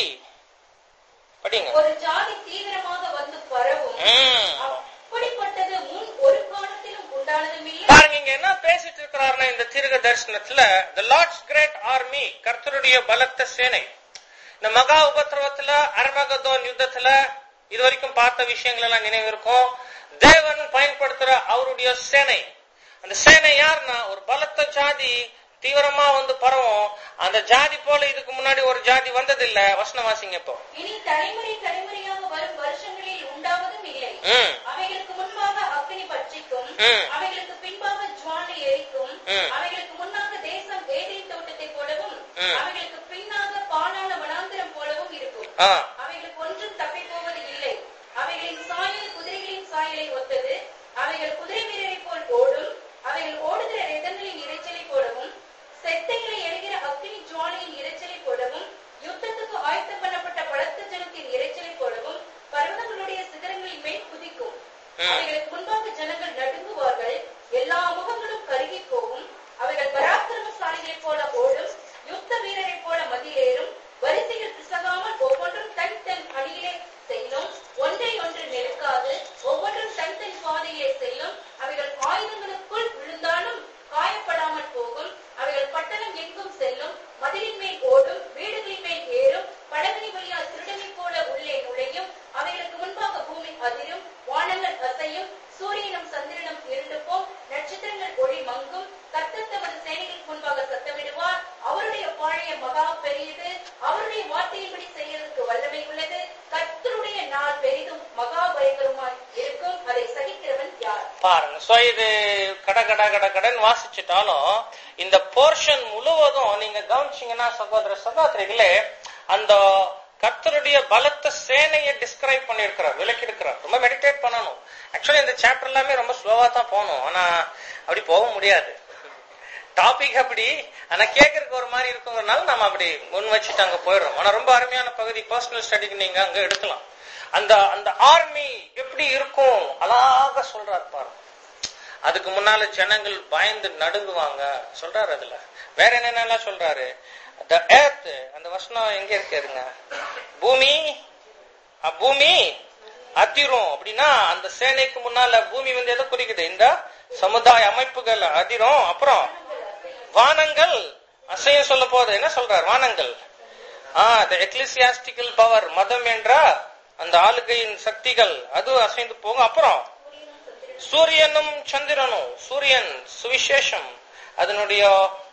படிங்க ஒரு ஜாதி தீவிரமாக வந்து பரவும் ம். அப்படிப்பட்டது முன் ஒரு காலத்திலும் உண்டானதும் இல்லை பாருங்க இங்க என்ன பேசிட்டு இருக்கிறாருன்னா இந்த தீர்க்க தரிசனத்துல த லார்ட்ஸ் கிரேட் ஆர்மி கர்த்தருடைய பலத்த சேனை இந்த மகா உபத்திரவத்துல அர்மகதோன் யுத்தத்துல இது வரைக்கும் பார்த்த விஷயங்கள் எல்லாம் நினைவு இருக்கும் தேவன் பயன்படுத்துற அவருடைய சேனை அந்த சேனை யாருன்னா ஒரு பலத்த ஜாதி தீவிரமா வந்து பரவும் அந்த ஜாதி போல இதுக்கு முன்னாடி ஒரு ஜாதி வந்ததில்ல வசனம் வாசிங்க இப்போ இனி தலைமுறை தலைமுறையாக வரும் வருஷங்களில் உண்டாவதும் இல்லை ம் அவைகளுக்கு முன்பாக அக்னி பட்சிக்கும் ம். அவைகளுக்கு பின்பாக ஜுவாலை எரிக்கும் ம். அவைகளுக்கு முன்னாக தேசம் ஏதேன் தோட்டத்தை போலவும் ம். அவைகளுக்கு பின்னாக பாலான வனாந்திரம் போலவும் இருக்கும் ஆ அவைகளுக்கு ஒன்றும் தப்பி போவது இல்லை அவைகளின் சாயல் குதிரைகளின் சாயலை ஒத்தது அவைகள் குதிரை வீரரை போல் ஓடும் அவைகள் ஓடுகிற ரதங்களின் இரைச்சலை போலவும் செத்தைகளை எரிகிற அக்னி ஜுவாலையின் இரைச்சலை போலவும் யுத்தத்துக்கு ஆயத்தம் பண்ணப்பட்ட பலத்த ஜனத்தின் இரைச்சலை போலவும் பர்வதங்களுடைய சிகரங்களின் மேல் குதிக்கும் ம். அவைகளுக்கு முன்பாக ஜனங்கள் நடுங்குவார்கள் எல்லா முகங்களும் கருகி போகும் அவைகள் பராக்கிரமசாலிகளைப் போல ஓடும் யுத்த வீரரைப் போல மதிலேறும் வரிசையில் பிசகாமல் ஒவ்வொன்றும் தன் சோ இது கட கட கட கடன் வாசிச்சுட்டாலும் இந்த போர்ஷன் முழுவதும் நீங்க கவனிச்சீங்கன்னா சகோதர சகோதரிகளே அந்த கர்த்தருடைய பலத்த சேனையை டிஸ்கிரைப் பண்ணியிருக்கிறார் விளக்கியிருக்கிறார் ரொம்ப மெடிடேட் பண்ணணும் ஆக்சுவலி இந்த சாப்டர் எல்லாமே ரொம்ப ஸ்லோவா தான் போகணும் ஆனா அப்படி போக முடியாது டாபிக் அப்படி ஆனா கேட்கறதுக்கு ஒரு மாதிரி இருக்குங்கிறனால நம்ம அப்படி முன் வச்சுட்டு அங்க போயிடுறோம் ஆனா ரொம்ப அருமையான பகுதி பர்சனல் ஸ்டடிக்கு நீங்க அங்க எடுக்கலாம் அந்த அந்த ஆர்மி எப்படி இருக்கும் அழகாக சொல்றாரு பாருங்க அதுக்கு முன்னால ஜனங்கள் பயந்து நடுங்குவாங்க சொல்றாரு அதுல வேற என்னென்னலாம் சொல்றாரு the earth அந்த வசனம் எங்க இருக்காருங்க பூமி அ, பூமி அதிரும் அப்படின்னா அந்த சேனைக்கு முன்னால பூமி வந்து எதை குறிக்குது இந்த சமுதாய அமைப்புகள் அதிரும் அப்புறம் வானங்கள் அசையம் சொல்ல போது என்ன சொல்றார் வானங்கள் ஆ the ecclesiastical பவர் மதம் என்ற அந்த ஆளுகையின் சக்திகள் அது அசைந்து போகும் அப்புறம் சூரியனும் சந்திரனும் சூரியன் சுவிசேஷம் அதனுடைய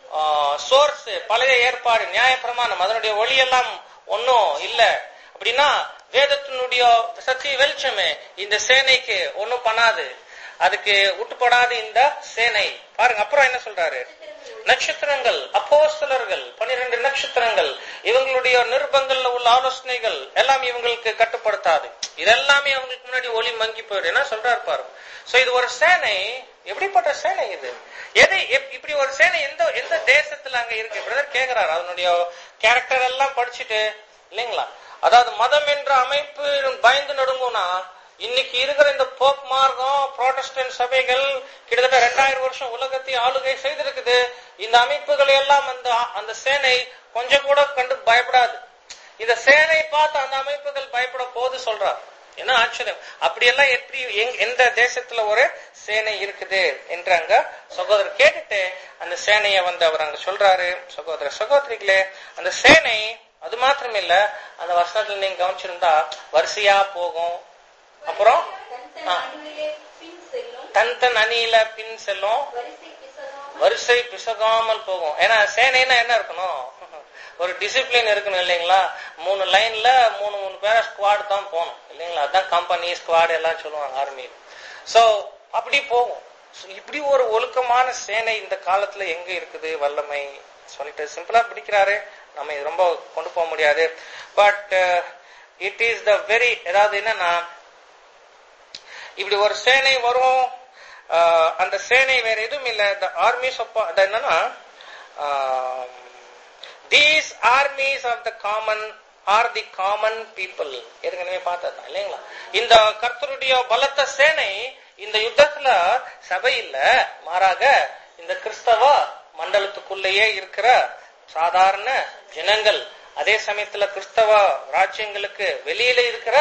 சோர்ஸ் பழைய ஏற்பாடு நியாயப்பிரமாணம் அதனுடைய ஒளியெல்லாம் ஒன்னும் இல்ல அப்படின்னா வேதத்தினுடைய சக்தி வெளிச்சமே இந்த சேனைக்கு ஒண்ணும் பண்ணாது அதுக்கு உட்டுப்படாது இந்த சேனை பாருங்க அப்புறம் என்ன சொல்றாரு நட்சத்திரங்கள் அப்போஸ்தலர்கள் பனிரெண்டு நட்சத்திரங்கள் இவங்களுடைய நிருபங்கள்ல உள்ள ஆலோசனைகள் எல்லாம் இவங்களுக்கு கட்டுப்படுத்தாது இதெல்லாமே அவங்களுக்கு முன்னாடி ஒளி மங்கி போயிடும் என்ன சொல்றாரு பாரு சோ இது ஒரு சேனை எப்படிப்பட்ட சேனை இது எது எப்- இப்படி ஒரு சேனை எந்த எந்த தேசத்துல அங்க இருக்கு பிரதர் கேக்குறாரு அதனுடைய கேரக்டர் எல்லாம் படிச்சுட்டு இல்லைங்களா அதாவது மதம் என்ற அமைப்பு பயந்து நடுங்கும்னா இன்னைக்கு இருக்கிற இந்த போப் மார்க்கம் புரோட்டஸ்டன்ட் சபைகள் கிட்டத்தட்ட ரெண்டாயிரம் வருஷம் உலகத்தை ஆளுகை செய்திருக்குது இந்த அமைப்புகள் எல்லாம் அந்த அந்த சேனை கொஞ்சம் கூட கண்டு பயப்படாது இந்த சேனை பார்த்து அந்த அமைப்புகள் பயப்பட போது சொல்றார் என்ன ஆச்சரியம் அப்படியெல்லாம் எப்படி எங்க- எந்த தேசத்துல ஒரு சேனை இருக்குது என்று அங்க சகோதரர் கேட்டுட்டு அந்த சேனையை வந்து அவர் அங்க சொல்றாரு சகோதர சகோதரிகளே அந்த சேனை அது மாத்திரம் இல்ல அந்த வசனத்துல நீங்க கவனிச்சிருந்தா வரிசையா போகும் அப்புறம் தன் தன் ஆ. அணியிலே பின் செல்லும் தன் தன் அணியில பின் செல்லும் வரிசை பிசகாமல் வரிசை பிசகாமல் போகும் ஏன்னா சேனைனா என்ன இருக்கணும் ஒரு டிசிப்ளின் இருக்கணும் இல்லைங்களா மூணு லைன்ல மூணு மூணு பேரை ஸ்குவாட் தான் போகணும் இல்லைங்களா அதான் கம்பெனி ஸ்குவாட் எல்லாம் சொல்லுவாங்க ஆர்மி சோ அப்படி போகும் So, இப்படி ஒரு ஒழுக்கமான சேனை இந்த காலத்துல எங்க இருக்குது வல்லமை சொல்லிட்டு சிம்பிளா பிடிக்கிறாரு நம்ம இது ரொம்ப கொண்டு போக முடியாது but it is the very ஏதாவது என்னன்னா இப்படி ஒரு சேனை வரும் ஆஹ் அந்த சேனை வேற எதுவும் இல்ல the armies of அது என்னன்னா these armies of the common or the common people ஏற்கனவே பார்த்ததுதான் இல்லைங்களா இந்த கர்த்தருடைய பலத்த சேனை இந்த யுத்தத்துல சபை இல்ல மாறாக இந்த கிறிஸ்தவ மண்டலத்துக்குள்ளேயே இருக்கிற சாதாரண ஜனங்கள் அதே சமயத்துல கிறிஸ்தவ ராஜ்யங்களுக்கு வெளியில இருக்கிற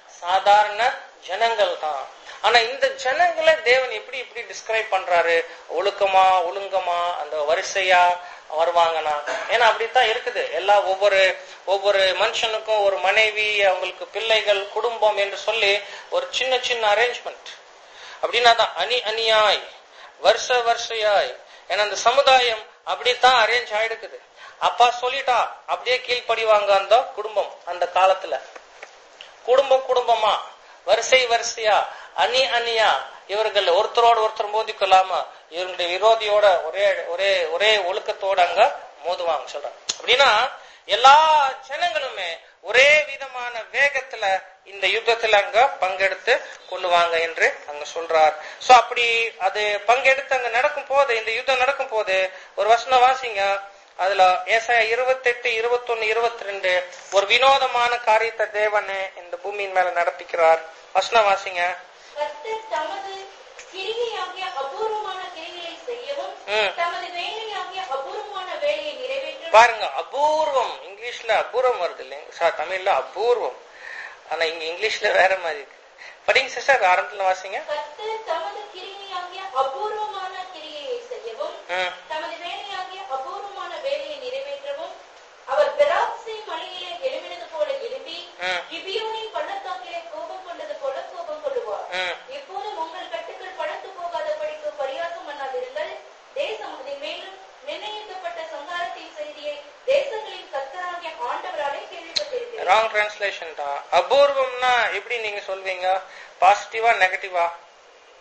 சாதாரண ஜனங்கள் தான் ஆனா இந்த ஜனங்களை தேவன் எப்படி எப்படி டிஸ்கிரைப் பண்றாரு ஒழுக்கமா ஒழுங்கமா அந்த வரிசையா வருவாங்கன்னா ஏன்னா அப்படித்தான் இருக்குது எல்லா ஒவ்வொரு ஒவ்வொரு மனுஷனுக்கும் ஒரு மனைவி அவங்களுக்கு பிள்ளைகள் குடும்பம் என்று சொல்லி ஒரு சின்ன சின்ன அரேஞ்ச்மெண்ட் அப்படின்னா தான் அணி அணியாய் வருஷ வருஷையாய் ஏன்னா அந்த சமுதாயம் அப்படித்தான் அரேஞ்ச் ஆயிடுக்குது அப்பா சொல்லிட்டா அப்படியே கீழ்ப்படிவாங்க அந்த குடும்பம் அந்த காலத்துல குடும்பம் குடும்பமா வரிசை வரிசையா அணி அணியா இவர்கள் ஒருத்தரோட ஒருத்தர் மோதிக்கொள்ளாம இவங்களுடைய விரோதியோட ஒரே ஒரே ஒரே ஒழுக்கத்தோட அங்க மோதுவாங்க சொல்றாங்க அப்படின்னா எல்லா ஜனங்களுமே ஒரே விதமான வேகத்துல இந்த யுத்தத்துல அங்க பங்கெடுத்து கொள்ளுவாங்க என்று அங்க சொல்றார் சோ அப்படி அது பங்கெடுத்து அங்க நடக்கும் போது இந்த யுத்தம் நடக்கும் போது ஒரு வசனம் வாசிங்க அதுல ஏசாயா இருபத்தெட்டு இருபத்தொன்னு இருபத்தி ரெண்டு ஒரு வினோதமான காரியத்தை தேவனே இந்த பூமியின் மேல நடப்பிக்கிறார் வசனம் வாசிங்க கர்த்தர் தமது கிரிகையாகிய அபூர்வமான கிரிகளை செய்யவும் ம். தமது வேலையாகிய அபூர்வமான வேலையை நிறைவேற்றவும் பாருங்க அபூர்வம் இங்கிலீஷ்ல அபூர்வம் வருது இல்லைங்க சார் தமிழ்ல அபூர்வம் ஆனா இங்க இங்கிலீஷ்ல வேற மாதிரி இருக்கு படிங்க சிஸ்டர் ஆரம்பத்துல வாசிங்க கர்த்தர் தமது கிரிகையாகிய அபூர்வமான கிரியையை செய்யவும் ம், தமது வேலையாகிய அபூர்வமான வேலையை நிறைவேற்றவும் அவர் பெராக்சி மலையிலே எழும்பினது போல எழும்பி ம். கிபியோனின் பள்ளத்தாக்கிலே கோபம் கொண்டது போல கோபம் கொள்ளுவார் ம். இப்போதும் உங்கள் கட்டுக்கள் பழத்து போகாத படிக்கு பரியாசம் பண்ணாதிருங்கள் தேசம் அதன் மேலும் நிர்ணயிக்கப்பட்ட சங்காரத்தின் செய்தியை தேசங்களின் கர்த்தராகிய ஆண்டவராலே கேள்விப்பட்டிருக்கிறேன் ராங் டிரான்ஸ்லேஷன் தான் அபூர்வம்னா எப்படி நீங்க சொல்வீங்க பாசிட்டிவா நெகட்டிவா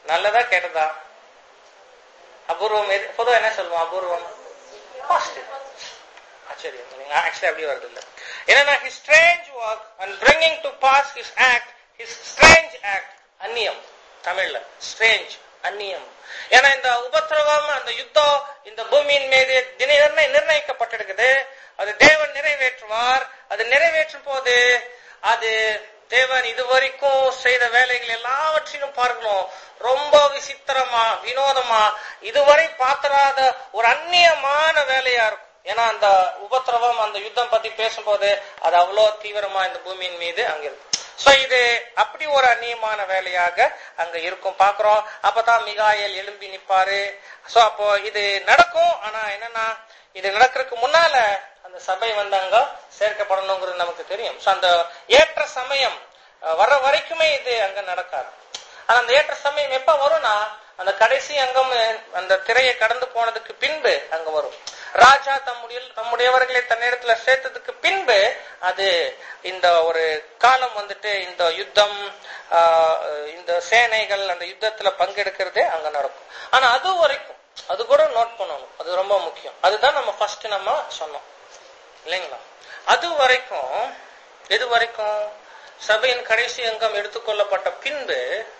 நல்லதா கெட்டதா அபூர்வம் எது பொதுவா என்ன சொல்லுவோம் அபூர்வம் பாசிட்டிவ் ஆச்சரியம் நீங்க ஆக்சுவலி அப்படி வருது இல்ல என்னன்னா his strange work and bringing to pass his act his strange act அந்நியம் தமிழ்ல strange அந்நியம் ஏன்னா இந்த உபத்திரவம் அந்த யுத்தம் இந்த பூமியின் மீது தின நிர்ணய- நிர்ணயிக்கப்பட்டிருக்குது அது தேவன் நிறைவேற்றுவார் அது நிறைவேற்றும் போது அது தேவன் இதுவரைக்கும் செய்த வேலைகள் எல்லாவற்றிலும் பார்க்கணும் ரொம்ப விசித்திரமா வினோதமா இதுவரை பார்த்தராத ஒரு அந்நியமான வேலையா இருக்கும் ஏன்னா அந்த உபத்திரவம் அந்த யுத்தம் பத்தி பேசும்போது அது அவ்வளவு தீவிரமா இந்த பூமியின் மீது அங்க இருக்கும் சோ இது அப்படி ஒரு அந்நியமான வேலையாக அங்க இருக்கும் பாக்குறோம் அப்பதான் மிகாயல் எழும்பி நிப்பாரு சோ அப்போ இது நடக்கும் ஆனா என்னன்னா இது நடக்கிறதுக்கு முன்னால அந்த சபை வந்து அங்க சேர்க்கப்படணுங்கிறது நமக்கு தெரியும் சோ அந்த ஏற்ற சமயம் அஹ், வர்ற வரைக்குமே இது அங்க நடக்காது ஆனா அந்த ஏற்ற சமயம் எப்ப வரும்னா அந்த கடைசி அங்கம் அந்த திரையை கடந்து போனதுக்கு பின்பு அங்க வரும் ராஜா தம்முடைய தம்முடையவர்களை தன்னிடத்துல சேர்த்ததுக்கு பின்பு அது இந்த ஒரு காலம் வந்துட்டு இந்த யுத்தம் ஆஹ், இந்த சேனைகள் அந்த யுத்தத்துல பங்கெடுக்கிறதே அங்க நடக்கும் ஆனா அது வரைக்கும் அது கூட நோட் பண்ணணும் அது ரொம்ப முக்கியம் அதுதான் நம்ம ஃபர்ஸ்ட் நம்ம சொன்னோம் இல்லைங்களா அது வரைக்கும் எது வரைக்கும் சபையின் கடைசி அங்கம் எடுத்துக்கொள்ளப்பட்ட பின்பு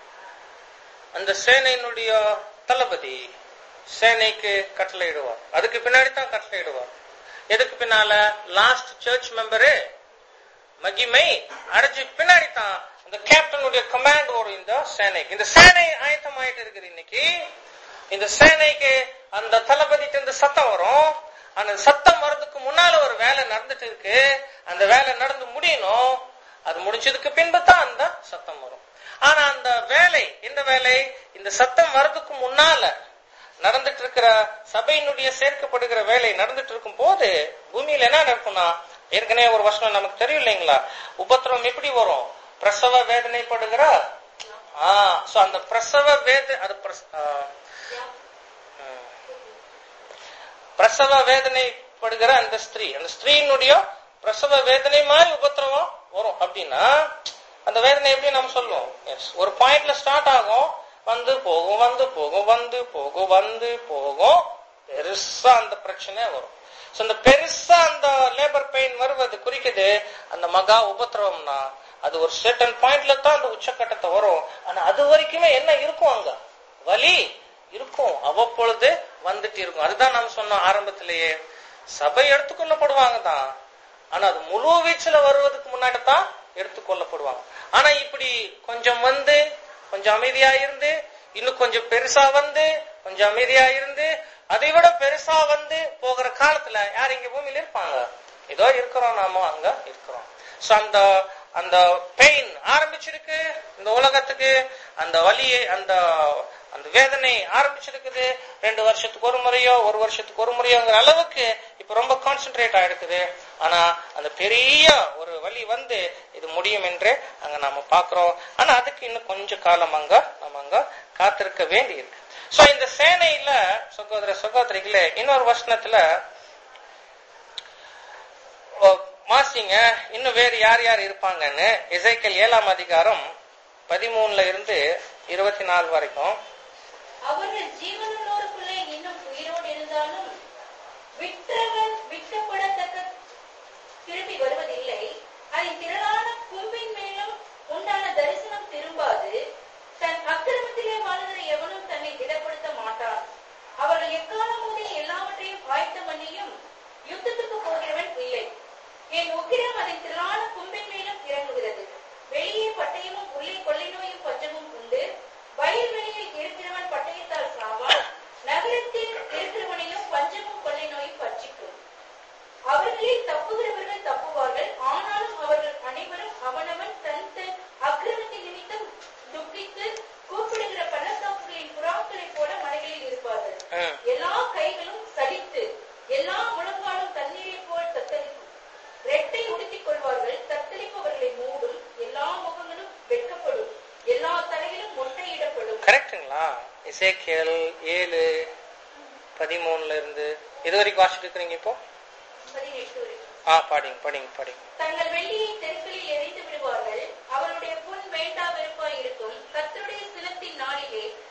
அந்த சேனையினுடைய தளபதி சேனைக்கு கட்டளையிடுவார் அதுக்கு பின்னாடி தான் கட்டளையிடுவார் எதுக்கு பின்னால லாஸ்ட் சர்ச் மெம்பரு மகிமை அடைஞ்சு பின்னாடி தான் இந்த கேப்டனுடைய கமாண்ட் வரும் இந்த சேனைக்கு இந்த சேனை ஆயத்தமாயிட்டு இருக்குது இன்னைக்கு இந்த சேனைக்கு அந்த தளபதிட்டு இந்த சத்தம் வரும் அந்த சத்தம் வர்றதுக்கு முன்னால ஒரு வேலை நடந்துட்டு இருக்கு அந்த வேலை நடந்து முடியணும் அது முடிஞ்சதுக்கு பின்பு தான் அந்த சத்தம் வரும் ஆனா அந்த வேலை இந்த வேலை இந்த சத்தம் வர்றதுக்கு முன்னால நடந்துட்டு இருக்கிற சபையினுடைய சேர்க்கப்படுகிற வேலை நடந்துட்டு இருக்கும் போது பூமியில என்ன நடக்கும்னா ஏற்கனவே ஒரு வருஷம் நமக்கு தெரியும் இல்லைங்களா உபத்திரவம் எப்படி வரும் பிரசவ வேதனைப்படுகிற ஆஹ் சோ அந்த பிரசவ வேத அது பிரச- ஆ, ம். பிரசவ வேதனைப்படுகிற அந்த ஸ்திரீ அந்த ஸ்திரீனுடைய பிரசவ வேதனை மாதிரி உபத்திரவம் வரும் அப்படின்னா அந்த வேதனை எப்படி நம்ம சொல்லுவோம் எஸ் ஒரு பாயிண்ட்ல ஸ்டார்ட் ஆகும் வந்து போகும் வந்து போகும் வந்து போகும் வந்து போகும் பெருசா அந்த பிரச்சனை வரும் சோ அந்த பெருசா அந்த லேபர் பெயின் வருவது குறிக்குது அந்த மகா உபத்திரவம்னா அது ஒரு certain பாயிண்ட்ல தான் அந்த உச்சக்கட்டத்தை வரும் ஆனா அது வரைக்குமே என்ன இருக்கும் அங்க வலி இருக்கும் அவ்வப்பொழுது வந்துட்டு இருக்கும் அதுதான் நாம் சொன்னோம் ஆரம்பத்திலேயே சபை எடுத்துக்கொள்ளப்படுவாங்க தான் ஆனா அது முழு வீச்சுல வருவதற்கு முன்னாடி தான் எடுத்துக்கொள்ளப்படுவாங்க ஆனா இப்படி கொஞ்சம் வந்து கொஞ்சம் அமைதியா இருந்து இன்னும் கொஞ்சம் பெருசா வந்து கொஞ்சம் அமைதியா இருந்து அதை விட பெருசா வந்து போகிற காலத்துல யார் இங்க பூமியில இருப்பாங்க ஏதோ இருக்கிறோம் நாம அங்க இருக்கிறோம் சோ அந்த அந்த பெயின் ஆரம்பிச்சிருக்கு இந்த உலகத்துக்கு அந்த வலியை அந்த அந்த வேதனை ஆரம்பிச்சிருக்குது ரெண்டு வருஷத்துக்கு ஒரு முறையோ ஒரு வருஷத்துக்கு ஒரு முறையோங்கிற அளவுக்கு இப்ப ரொம்ப கான்சென்ட்ரேட் ஆயிடுக்குது ஆனா அந்த பெரிய ஒரு வலி வந்து இது முடியும் என்று அங்க நாம பாக்குறோம் ஆனா அதுக்கு இன்னும் கொஞ்ச காலம் அங்க நம்ம அங்க காத்திருக்க வேண்டி இருக்கு சோ இந்த சேனையில சகோதர சகோதரிகளே இன்னொரு வருஷத்துல ஓ, மாசிங்க இன்னும் வேறு யார் யார் இருப்பாங்கன்னு இசைக்கல் ஏழாம் அதிகாரம் பதிமூணுல இருந்து இருபத்தி நாலு வரைக்கும் அவர்கள் ஜீவனுள்ளோருக்குள்ளே இன்னும் உயிரோடு இருந்தாலும் விற்றவன் விற்கப்படத்தக்க திரும்பி வருவதில்லை அதன் திரளான கும்பின் மேலும் உண்டான தரிசனம் திரும்பாது தன் அக்கிரமத்திலே வாழ்கிற எவனும் தன்னை திடப்படுத்த மாட்டான் அவர்கள் எக்காலம் முதல் எல்லாவற்றையும் ஆயத்தம் பண்ணியும் யுத்தத்துக்கு போகிறவன் இல்லை என் உக்கிரம் அதன் திரளான கும்பின் மேலும் இறங்குகிறது வெளியே பட்டயமும் உள்ளே கொள்ளை நோயும் பஞ்சமும் உண்டு வயல்வெளியில் இருக்கிறவன் பட்டயத்தால் சாவான் நகரத்தில் இருக்கிறவனையும் பஞ்சமும் கொள்ளை நோயும் பட்சிக்கும் அவர்களில் தப்புகிறவர்கள் தப்புவார்கள் ஆனாலும் அவர்கள் அனைவரும் அவனவன் தன் தன் அக்கிரமத்தின் நிமித்தம் துக்கித்து கூப்பிடுகிற பள்ளத்தாக்குகளின் புறாக்களைப் போல மலைகளில் இருப்பார்கள் ம். எல்லா கைகளும் சலித்து எல்லா முழங்காலும் தண்ணீரைப் போல் தத்தளிக்கும் ரெட்டை உடுத்திக் கொள்வார்கள் தத்தளிப்பவர்களை மூடும் எல்லா முகங்களும் வெட்கப்படும் எல்லா தலையிலும் மொட்டையிடப்படும் கரெக்டுங்களா இசைக்கேல் ஏழு பதிமூணுல இருந்து இது வரைக்கும் வாசிட்டு இருக்கிறீங்க இப்போ பதினெட்டு வரை. ஆ பாடிங்க படிங்க படிங்க தங்கள் வெள்ளியை தெருக்களில் எரிந்து விடுவார்கள் அவருடைய புண் வேண்டா வெறுப்பாய் இருக்கும் கர்த்தருடைய சினத்தின் நாளிலே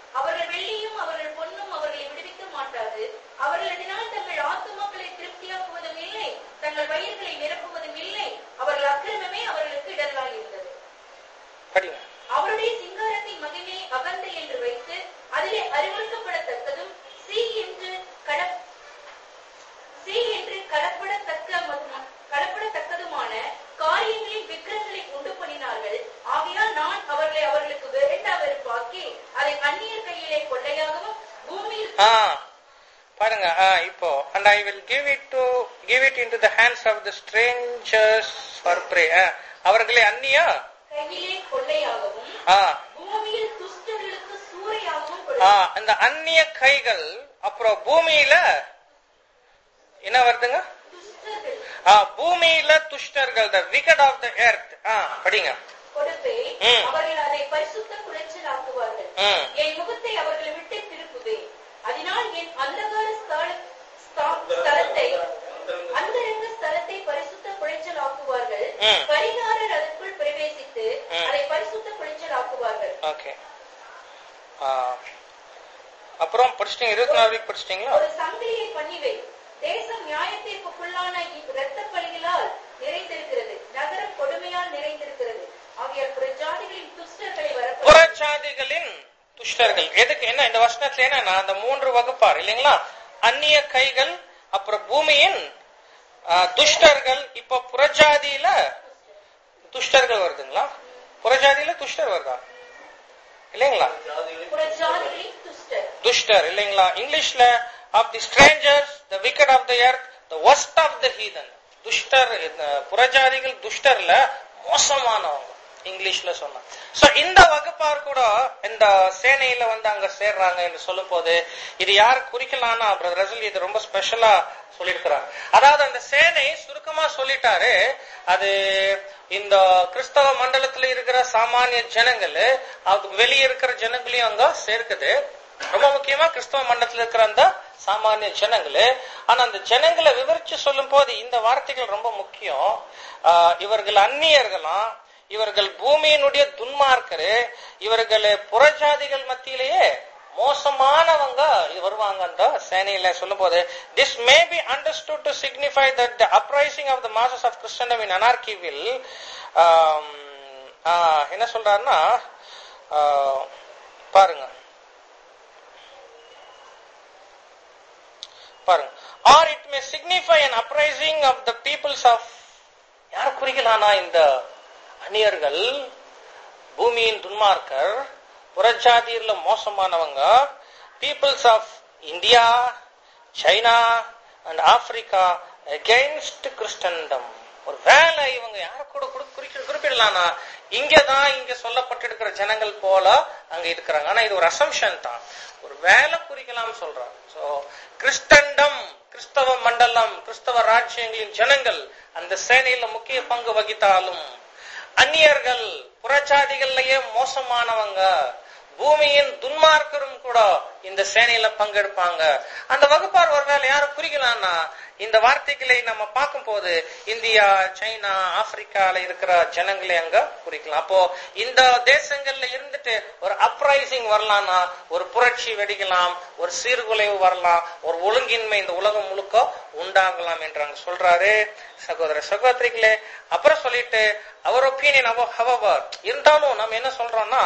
அவர்கள் வெள்ளியும் அவர்கள் பொன்னும் அவர்களை விடுவிக்க மாட்டாது அவர்கள் அதனால் தங்கள் ஆத்துமாக்களை திருப்தியாக்குவதும் இல்லை தங்கள் வயிறுகளை நிரப்புவதும் இல்லை அவர்கள் அக்கிரமமே அவர்களுக்கு இடர்களாய் இருந்தது படிங்க அவருடைய சிங்காரத்தின் மகிமை அகந்தை என்று வைத்து அதிலே அறிவிக்கப்படத்தக்கதும் சி என்று கட சி என்று கடப்படத்தக்க மது- கடப்படத்தக்கதுமான காரியங்களின் விக்கிரங்களை உண்டு பண்ணினார்கள் ஆகையால் நான் அவர்களை அவர்களுக்கு வேண்டா வெறுப்பாக்கி அதை அந்நியர் கையிலே கொள்ளையாகவும் பூமியில் ஆ பாருங்க ஆ, இப்போ and I will give it to give it into the hands of the strangers for prey ஆ, அவர்களை அந்நியா கையிலே கொள்ளையாகவும் ஆ பூமியில் துஷ்டர்களுக்கு சூறையாகவும் ஆ, கொடுத்தார் அந்த அந்நிய கைகள் அப்புறம் பூமியில என்ன வருதுங்க துஷ்டர்கள் ஆ, பூமியில துஷ்டர்கள் த விகட் ஆஃப் த எர்த் படிங்க கொடுப்பேன் ம். அவர்கள் அதை பரிசுத்த குலைச்சலாக்குவார்கள் ம். என் முகத்தை அவர்களை விட்டு திருப்புவேன் அதனால் என் அந்தகார ஸ்தல- ஸ்தா- ஸ்தலத்தை அந்தரங்க ஸ்தலத்தை பரிசுத்த குலைச்சலாக்குவார்கள் ம். பரிகாரர் அதற்குள் பிரவேசித்து ம். அதை பரிசுத்த குலைச்சலாக்குவார்கள் ஓகே அப்புறம் படிச்சிட்டீங்க இருபத்தி நாலு வீக் படிச்சிட்டீங்களா ஒரு சங்கிலியை பண்ணிவை தேசம் நியாயத்தீர்ப்புக்குள்ளான இரத்த பலிகளால் நிறைந்திருக்கிறது நகரம் கொடுமையால் நிறைந்திருக்கிறது ஆகியால் புறஜாதிகளின் துஷ்டர்களை வரப்படும் புறஜாதிகளின் துஷ்டர்கள் எதுக்கு என்ன இந்த வசனத்துல என்னன்னா அந்த மூன்று வகுப்பார் இல்லைங்களா அந்நிய கைகள் அப்புறம் பூமியின் ஆ, துஷ்டர்கள் இப்ப புறஜாதியில துஷ்டர்கள் வருதுங்களா புறஜாதியில துஷ்டர் வருதா இல்லைங்களா ஜாதிகளில் புறஜாதிகளின் துஷ்டர் துஷ்டர் இல்லைங்களா இங்கிலீஷ்ல of the strangers the wicked of the earth the worst of the heathen துஷ்டர் இந்த புறஜாதிகள் துஷ்டர்ல மோசமானவங்க இங்கிலீஷ்ல சொன்னா சோ இந்த வகுப்பார் கூட இந்த சேனையில வந்து அங்க சேர்றாங்க என்று சொல்லும் போது இது யார் குறிக்கலாம்னா பிரதர் ரசல் இது ரொம்ப ஸ்பெஷலா சொல்லியிருக்கிறார் அதாவது அந்த சேனை சுருக்கமா சொல்லிட்டாரு அது இந்த கிறிஸ்தவ மண்டலத்துல இருக்கிற சாமானிய ஜனங்கள் அது வெளியே இருக்கிற ஜனங்களையும் அங்க சேர்க்குது ரொம்ப முக்கியமா கிறிஸ்தவ மண்டலத்துல இருக்கிற அந்த சாமானிய ஜனங்களு ஆனா அந்த ஜனங்களை விவரிச்சு சொல்லும் போது இந்த வார்த்தைகள் ரொம்ப முக்கியம் ஆஹ் இவர்கள் அந்நியர்களாம் இவர்கள் பூமியினுடைய துன்மார்க்கரு இவர்கள் புறஜாதிகள் மத்தியிலேயே மோசமானவங்க வருவாங்க அந்த சேனையில சொல்லும் போது this may be understood to signify that the uprising of the masses of Christendom in anarchy will என்ன சொல்றாருன்னா ஆஹ் பாருங்க பாருங்க or it may signify an uprising of the peoples of யார் குறிக்கலானா இந்த அந்நியர்கள் பூமியின் துன்மார்க்கர் புறஜாதியில மோசமானவங்க peoples of India China and Africa against Christendom ஒரு வேலை இவங்க யார கூட குறி- குறிக்க- குறிப்பிடலாம்னா இங்கதான் இங்க சொல்லப்பட்டிருக்கிற ஜனங்கள் போல அங்க இருக்கிறாங்க ஆனா இது ஒரு அசம்ஷன் தான் ஒரு வேலை குறிக்கலாம் சொல்றாங்க சோ கிறிஸ்டண்டம் கிறிஸ்தவ மண்டலம் கிறிஸ்தவ ராஜ்யங்களின் ஜனங்கள் அந்த சேனையில முக்கிய பங்கு வகித்தாலும் அந்நியர்கள் புறச்சாதிகள்லயே மோசமானவங்க பூமியின் துன்மார்க்கரும் கூட இந்த சேனையில பங்கெடுப்பாங்க அந்த வகுப்பார் ஒருவேளை யார குறிக்கலாம்னா இந்த வார்த்தைகளை நம்ம பார்க்கும் போது இந்தியா சைனா ஆப்பிரிக்கால இருக்கிற ஜனங்களை அங்க குறிக்கலாம் அப்போ இந்த தேசங்கள்ல இருந்துட்டு ஒரு அப்ரைசிங் வரலாம்னா ஒரு புரட்சி வெடிக்கலாம் ஒரு சீர்குலைவு வரலாம் ஒரு ஒழுங்கின்மை இந்த உலகம் முழுக்க உண்டாகலாம் என்று அங்க சொல்றாரு சகோதர சகோதரிகளே அப்புறம் சொல்லிட்டு அவர் ஒப்பீனியன் ஹவவர் இருந்தாலும் நம்ம என்ன சொல்றோம்னா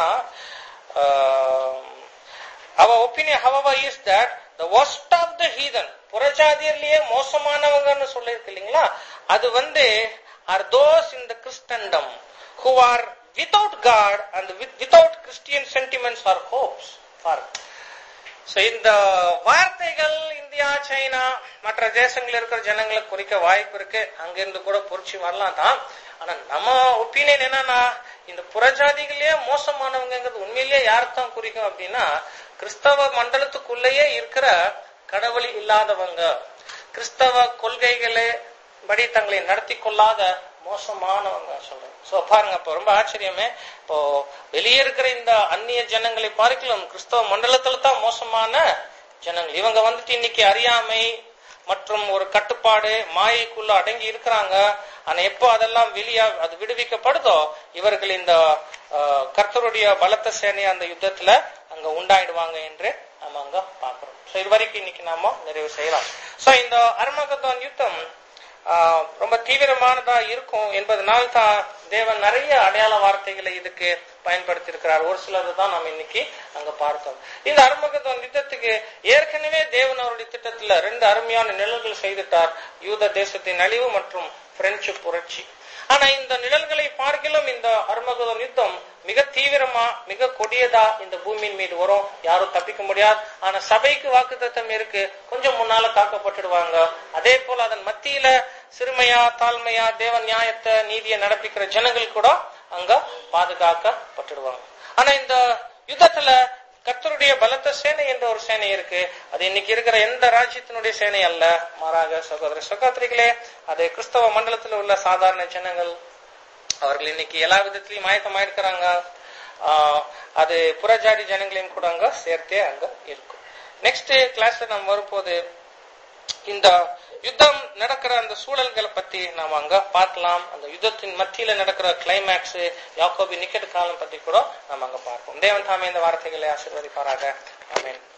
அவர் opinion however is that the worst of the heathen புறஜாதியர்லயே மோசமானவங்கன்னு சொல்லியிருக்கு இல்லைங்களா அது வந்து are those in the Christendom who are without God and without Christian sentiments or hopes for so இந்த வார்த்தைகள் இந்தியா சைனா மற்ற தேசங்கள் இருக்கிற ஜனங்களை குறிக்க வாய்ப்பு இருக்கு அங்கிருந்து கூட பொறிச்சு வரலாம் தான் ஆனா நம்ம ஒப்பீனியன் என்னன்னா இந்த புறஜாதிகளே மோசமானவங்கிறது உண்மையிலேயே யார்தான் குறிக்கும் அப்படின்னா கிறிஸ்தவ மண்டலத்துக்குள்ளேயே இருக்கிற கடவுள் இல்லாதவங்க கிறிஸ்தவ கொள்கைகளே படி தங்களை நடத்தி கொள்ளாத மோசமானவங்க சொல்றேன் சோ பாருங்க இப்போ ரொம்ப ஆச்சரியமே இப்போ வெளியே இருக்கிற இந்த அந்நிய ஜனங்களை பார்க்கலாம் கிறிஸ்தவ மண்டலத்துல தான் மோசமான ஜனங்கள் இவங்க வந்துட்டு இன்னைக்கு அறியாமை மற்றும் ஒரு கட்டுப்பாடு மாயைக்குள்ள அடங்கி இருக்கிறாங்க ஆனா எப்போ அதெல்லாம் வெளியா அது விடுவிக்கப்படுதோ இவர்கள் இந்த ஆஹ், கர்த்தருடைய பலத்த சேனையை அந்த யுத்தத்துல அங்க உண்டாயிடுவாங்க என்று நம்ம அங்க பாக்குறோம் சோ இது வரைக்கும் இன்னைக்கு நாம நிறைவு செய்யலாம் சோ இந்த அர்மகதோன் யுத்தம் ஆஹ், ரொம்ப தீவிரமானதா இருக்கும் என்பதனால் தான் தேவன் நிறைய அடையாள வார்த்தைகளை இதுக்கு பயன்படுத்தி இருக்கிறார் ஒரு சிலது தான் நம்ம இன்னைக்கு அங்க பார்த்தோம் இந்த அருமகதோன் யுத்தத்துக்கு ஏற்கனவே தேவன் அவருடைய திட்டத்துல ரெண்டு அருமையான நிழல்கள் செய்துட்டார் யூத தேசத்தின் அழிவு மற்றும் பிரெஞ்சு புரட்சி ஆனா இந்த நிழல்களை பார்க்கிலும் இந்த அருமகதோன் யுத்தம் மிக தீவிரமா மிக கொடியதா இந்த பூமியின் மீது வரும் யாரும் தப்பிக்க முடியாது ஆனா சபைக்கு வாக்குத்தத்தம் இருக்கு கொஞ்சம் முன்னால காக்கப்பட்டுடுவாங்க அதே போல அதன் மத்தியில சிறுமையா தாழ்மையா தேவ நியாயத்தை நீதியை நடப்பிக்கிற ஜனங்கள் கூட அங்க பாதுகாக்கப்பட்டுடுவாங்க ஆனா இந்த யுத்தத்துல கர்த்தருடைய பலத்த சேனை என்ற ஒரு சேனை இருக்கு அது இன்னைக்கு இருக்கிற எந்த ராஜ்யத்தினுடைய சேனை அல்ல மாறாக சகோதர சகோதரிகளே அது கிறிஸ்தவ மண்டலத்தில் உள்ள சாதாரண ஜனங்கள் அவர்கள் இன்னைக்கு எல்லா விதத்திலையும் ஆயத்தமாயிருக்கிறாங்க ஆஹ் அது புறஜாதி ஜனங்களையும் கூட அங்க சேர்த்தே அங்க இருக்கும் நெக்ஸ்ட் கிளாஸ்ல நம்ம வரும்போது இந்த யுத்தம் நடக்கிற அந்த சூழல்களை பத்தி நாம அங்க பார்க்கலாம் அந்த யுத்தத்தின் மத்தியில நடக்கிற கிளைமேக்ஸ் யாக்கோபி நிக்கெட் காலம் பத்தி கூட நாம அங்க பார்ப்போம் தேவன் தாமே இந்த வார்த்தைகளை ஆசீர்வதிப்பாராக ஆமென்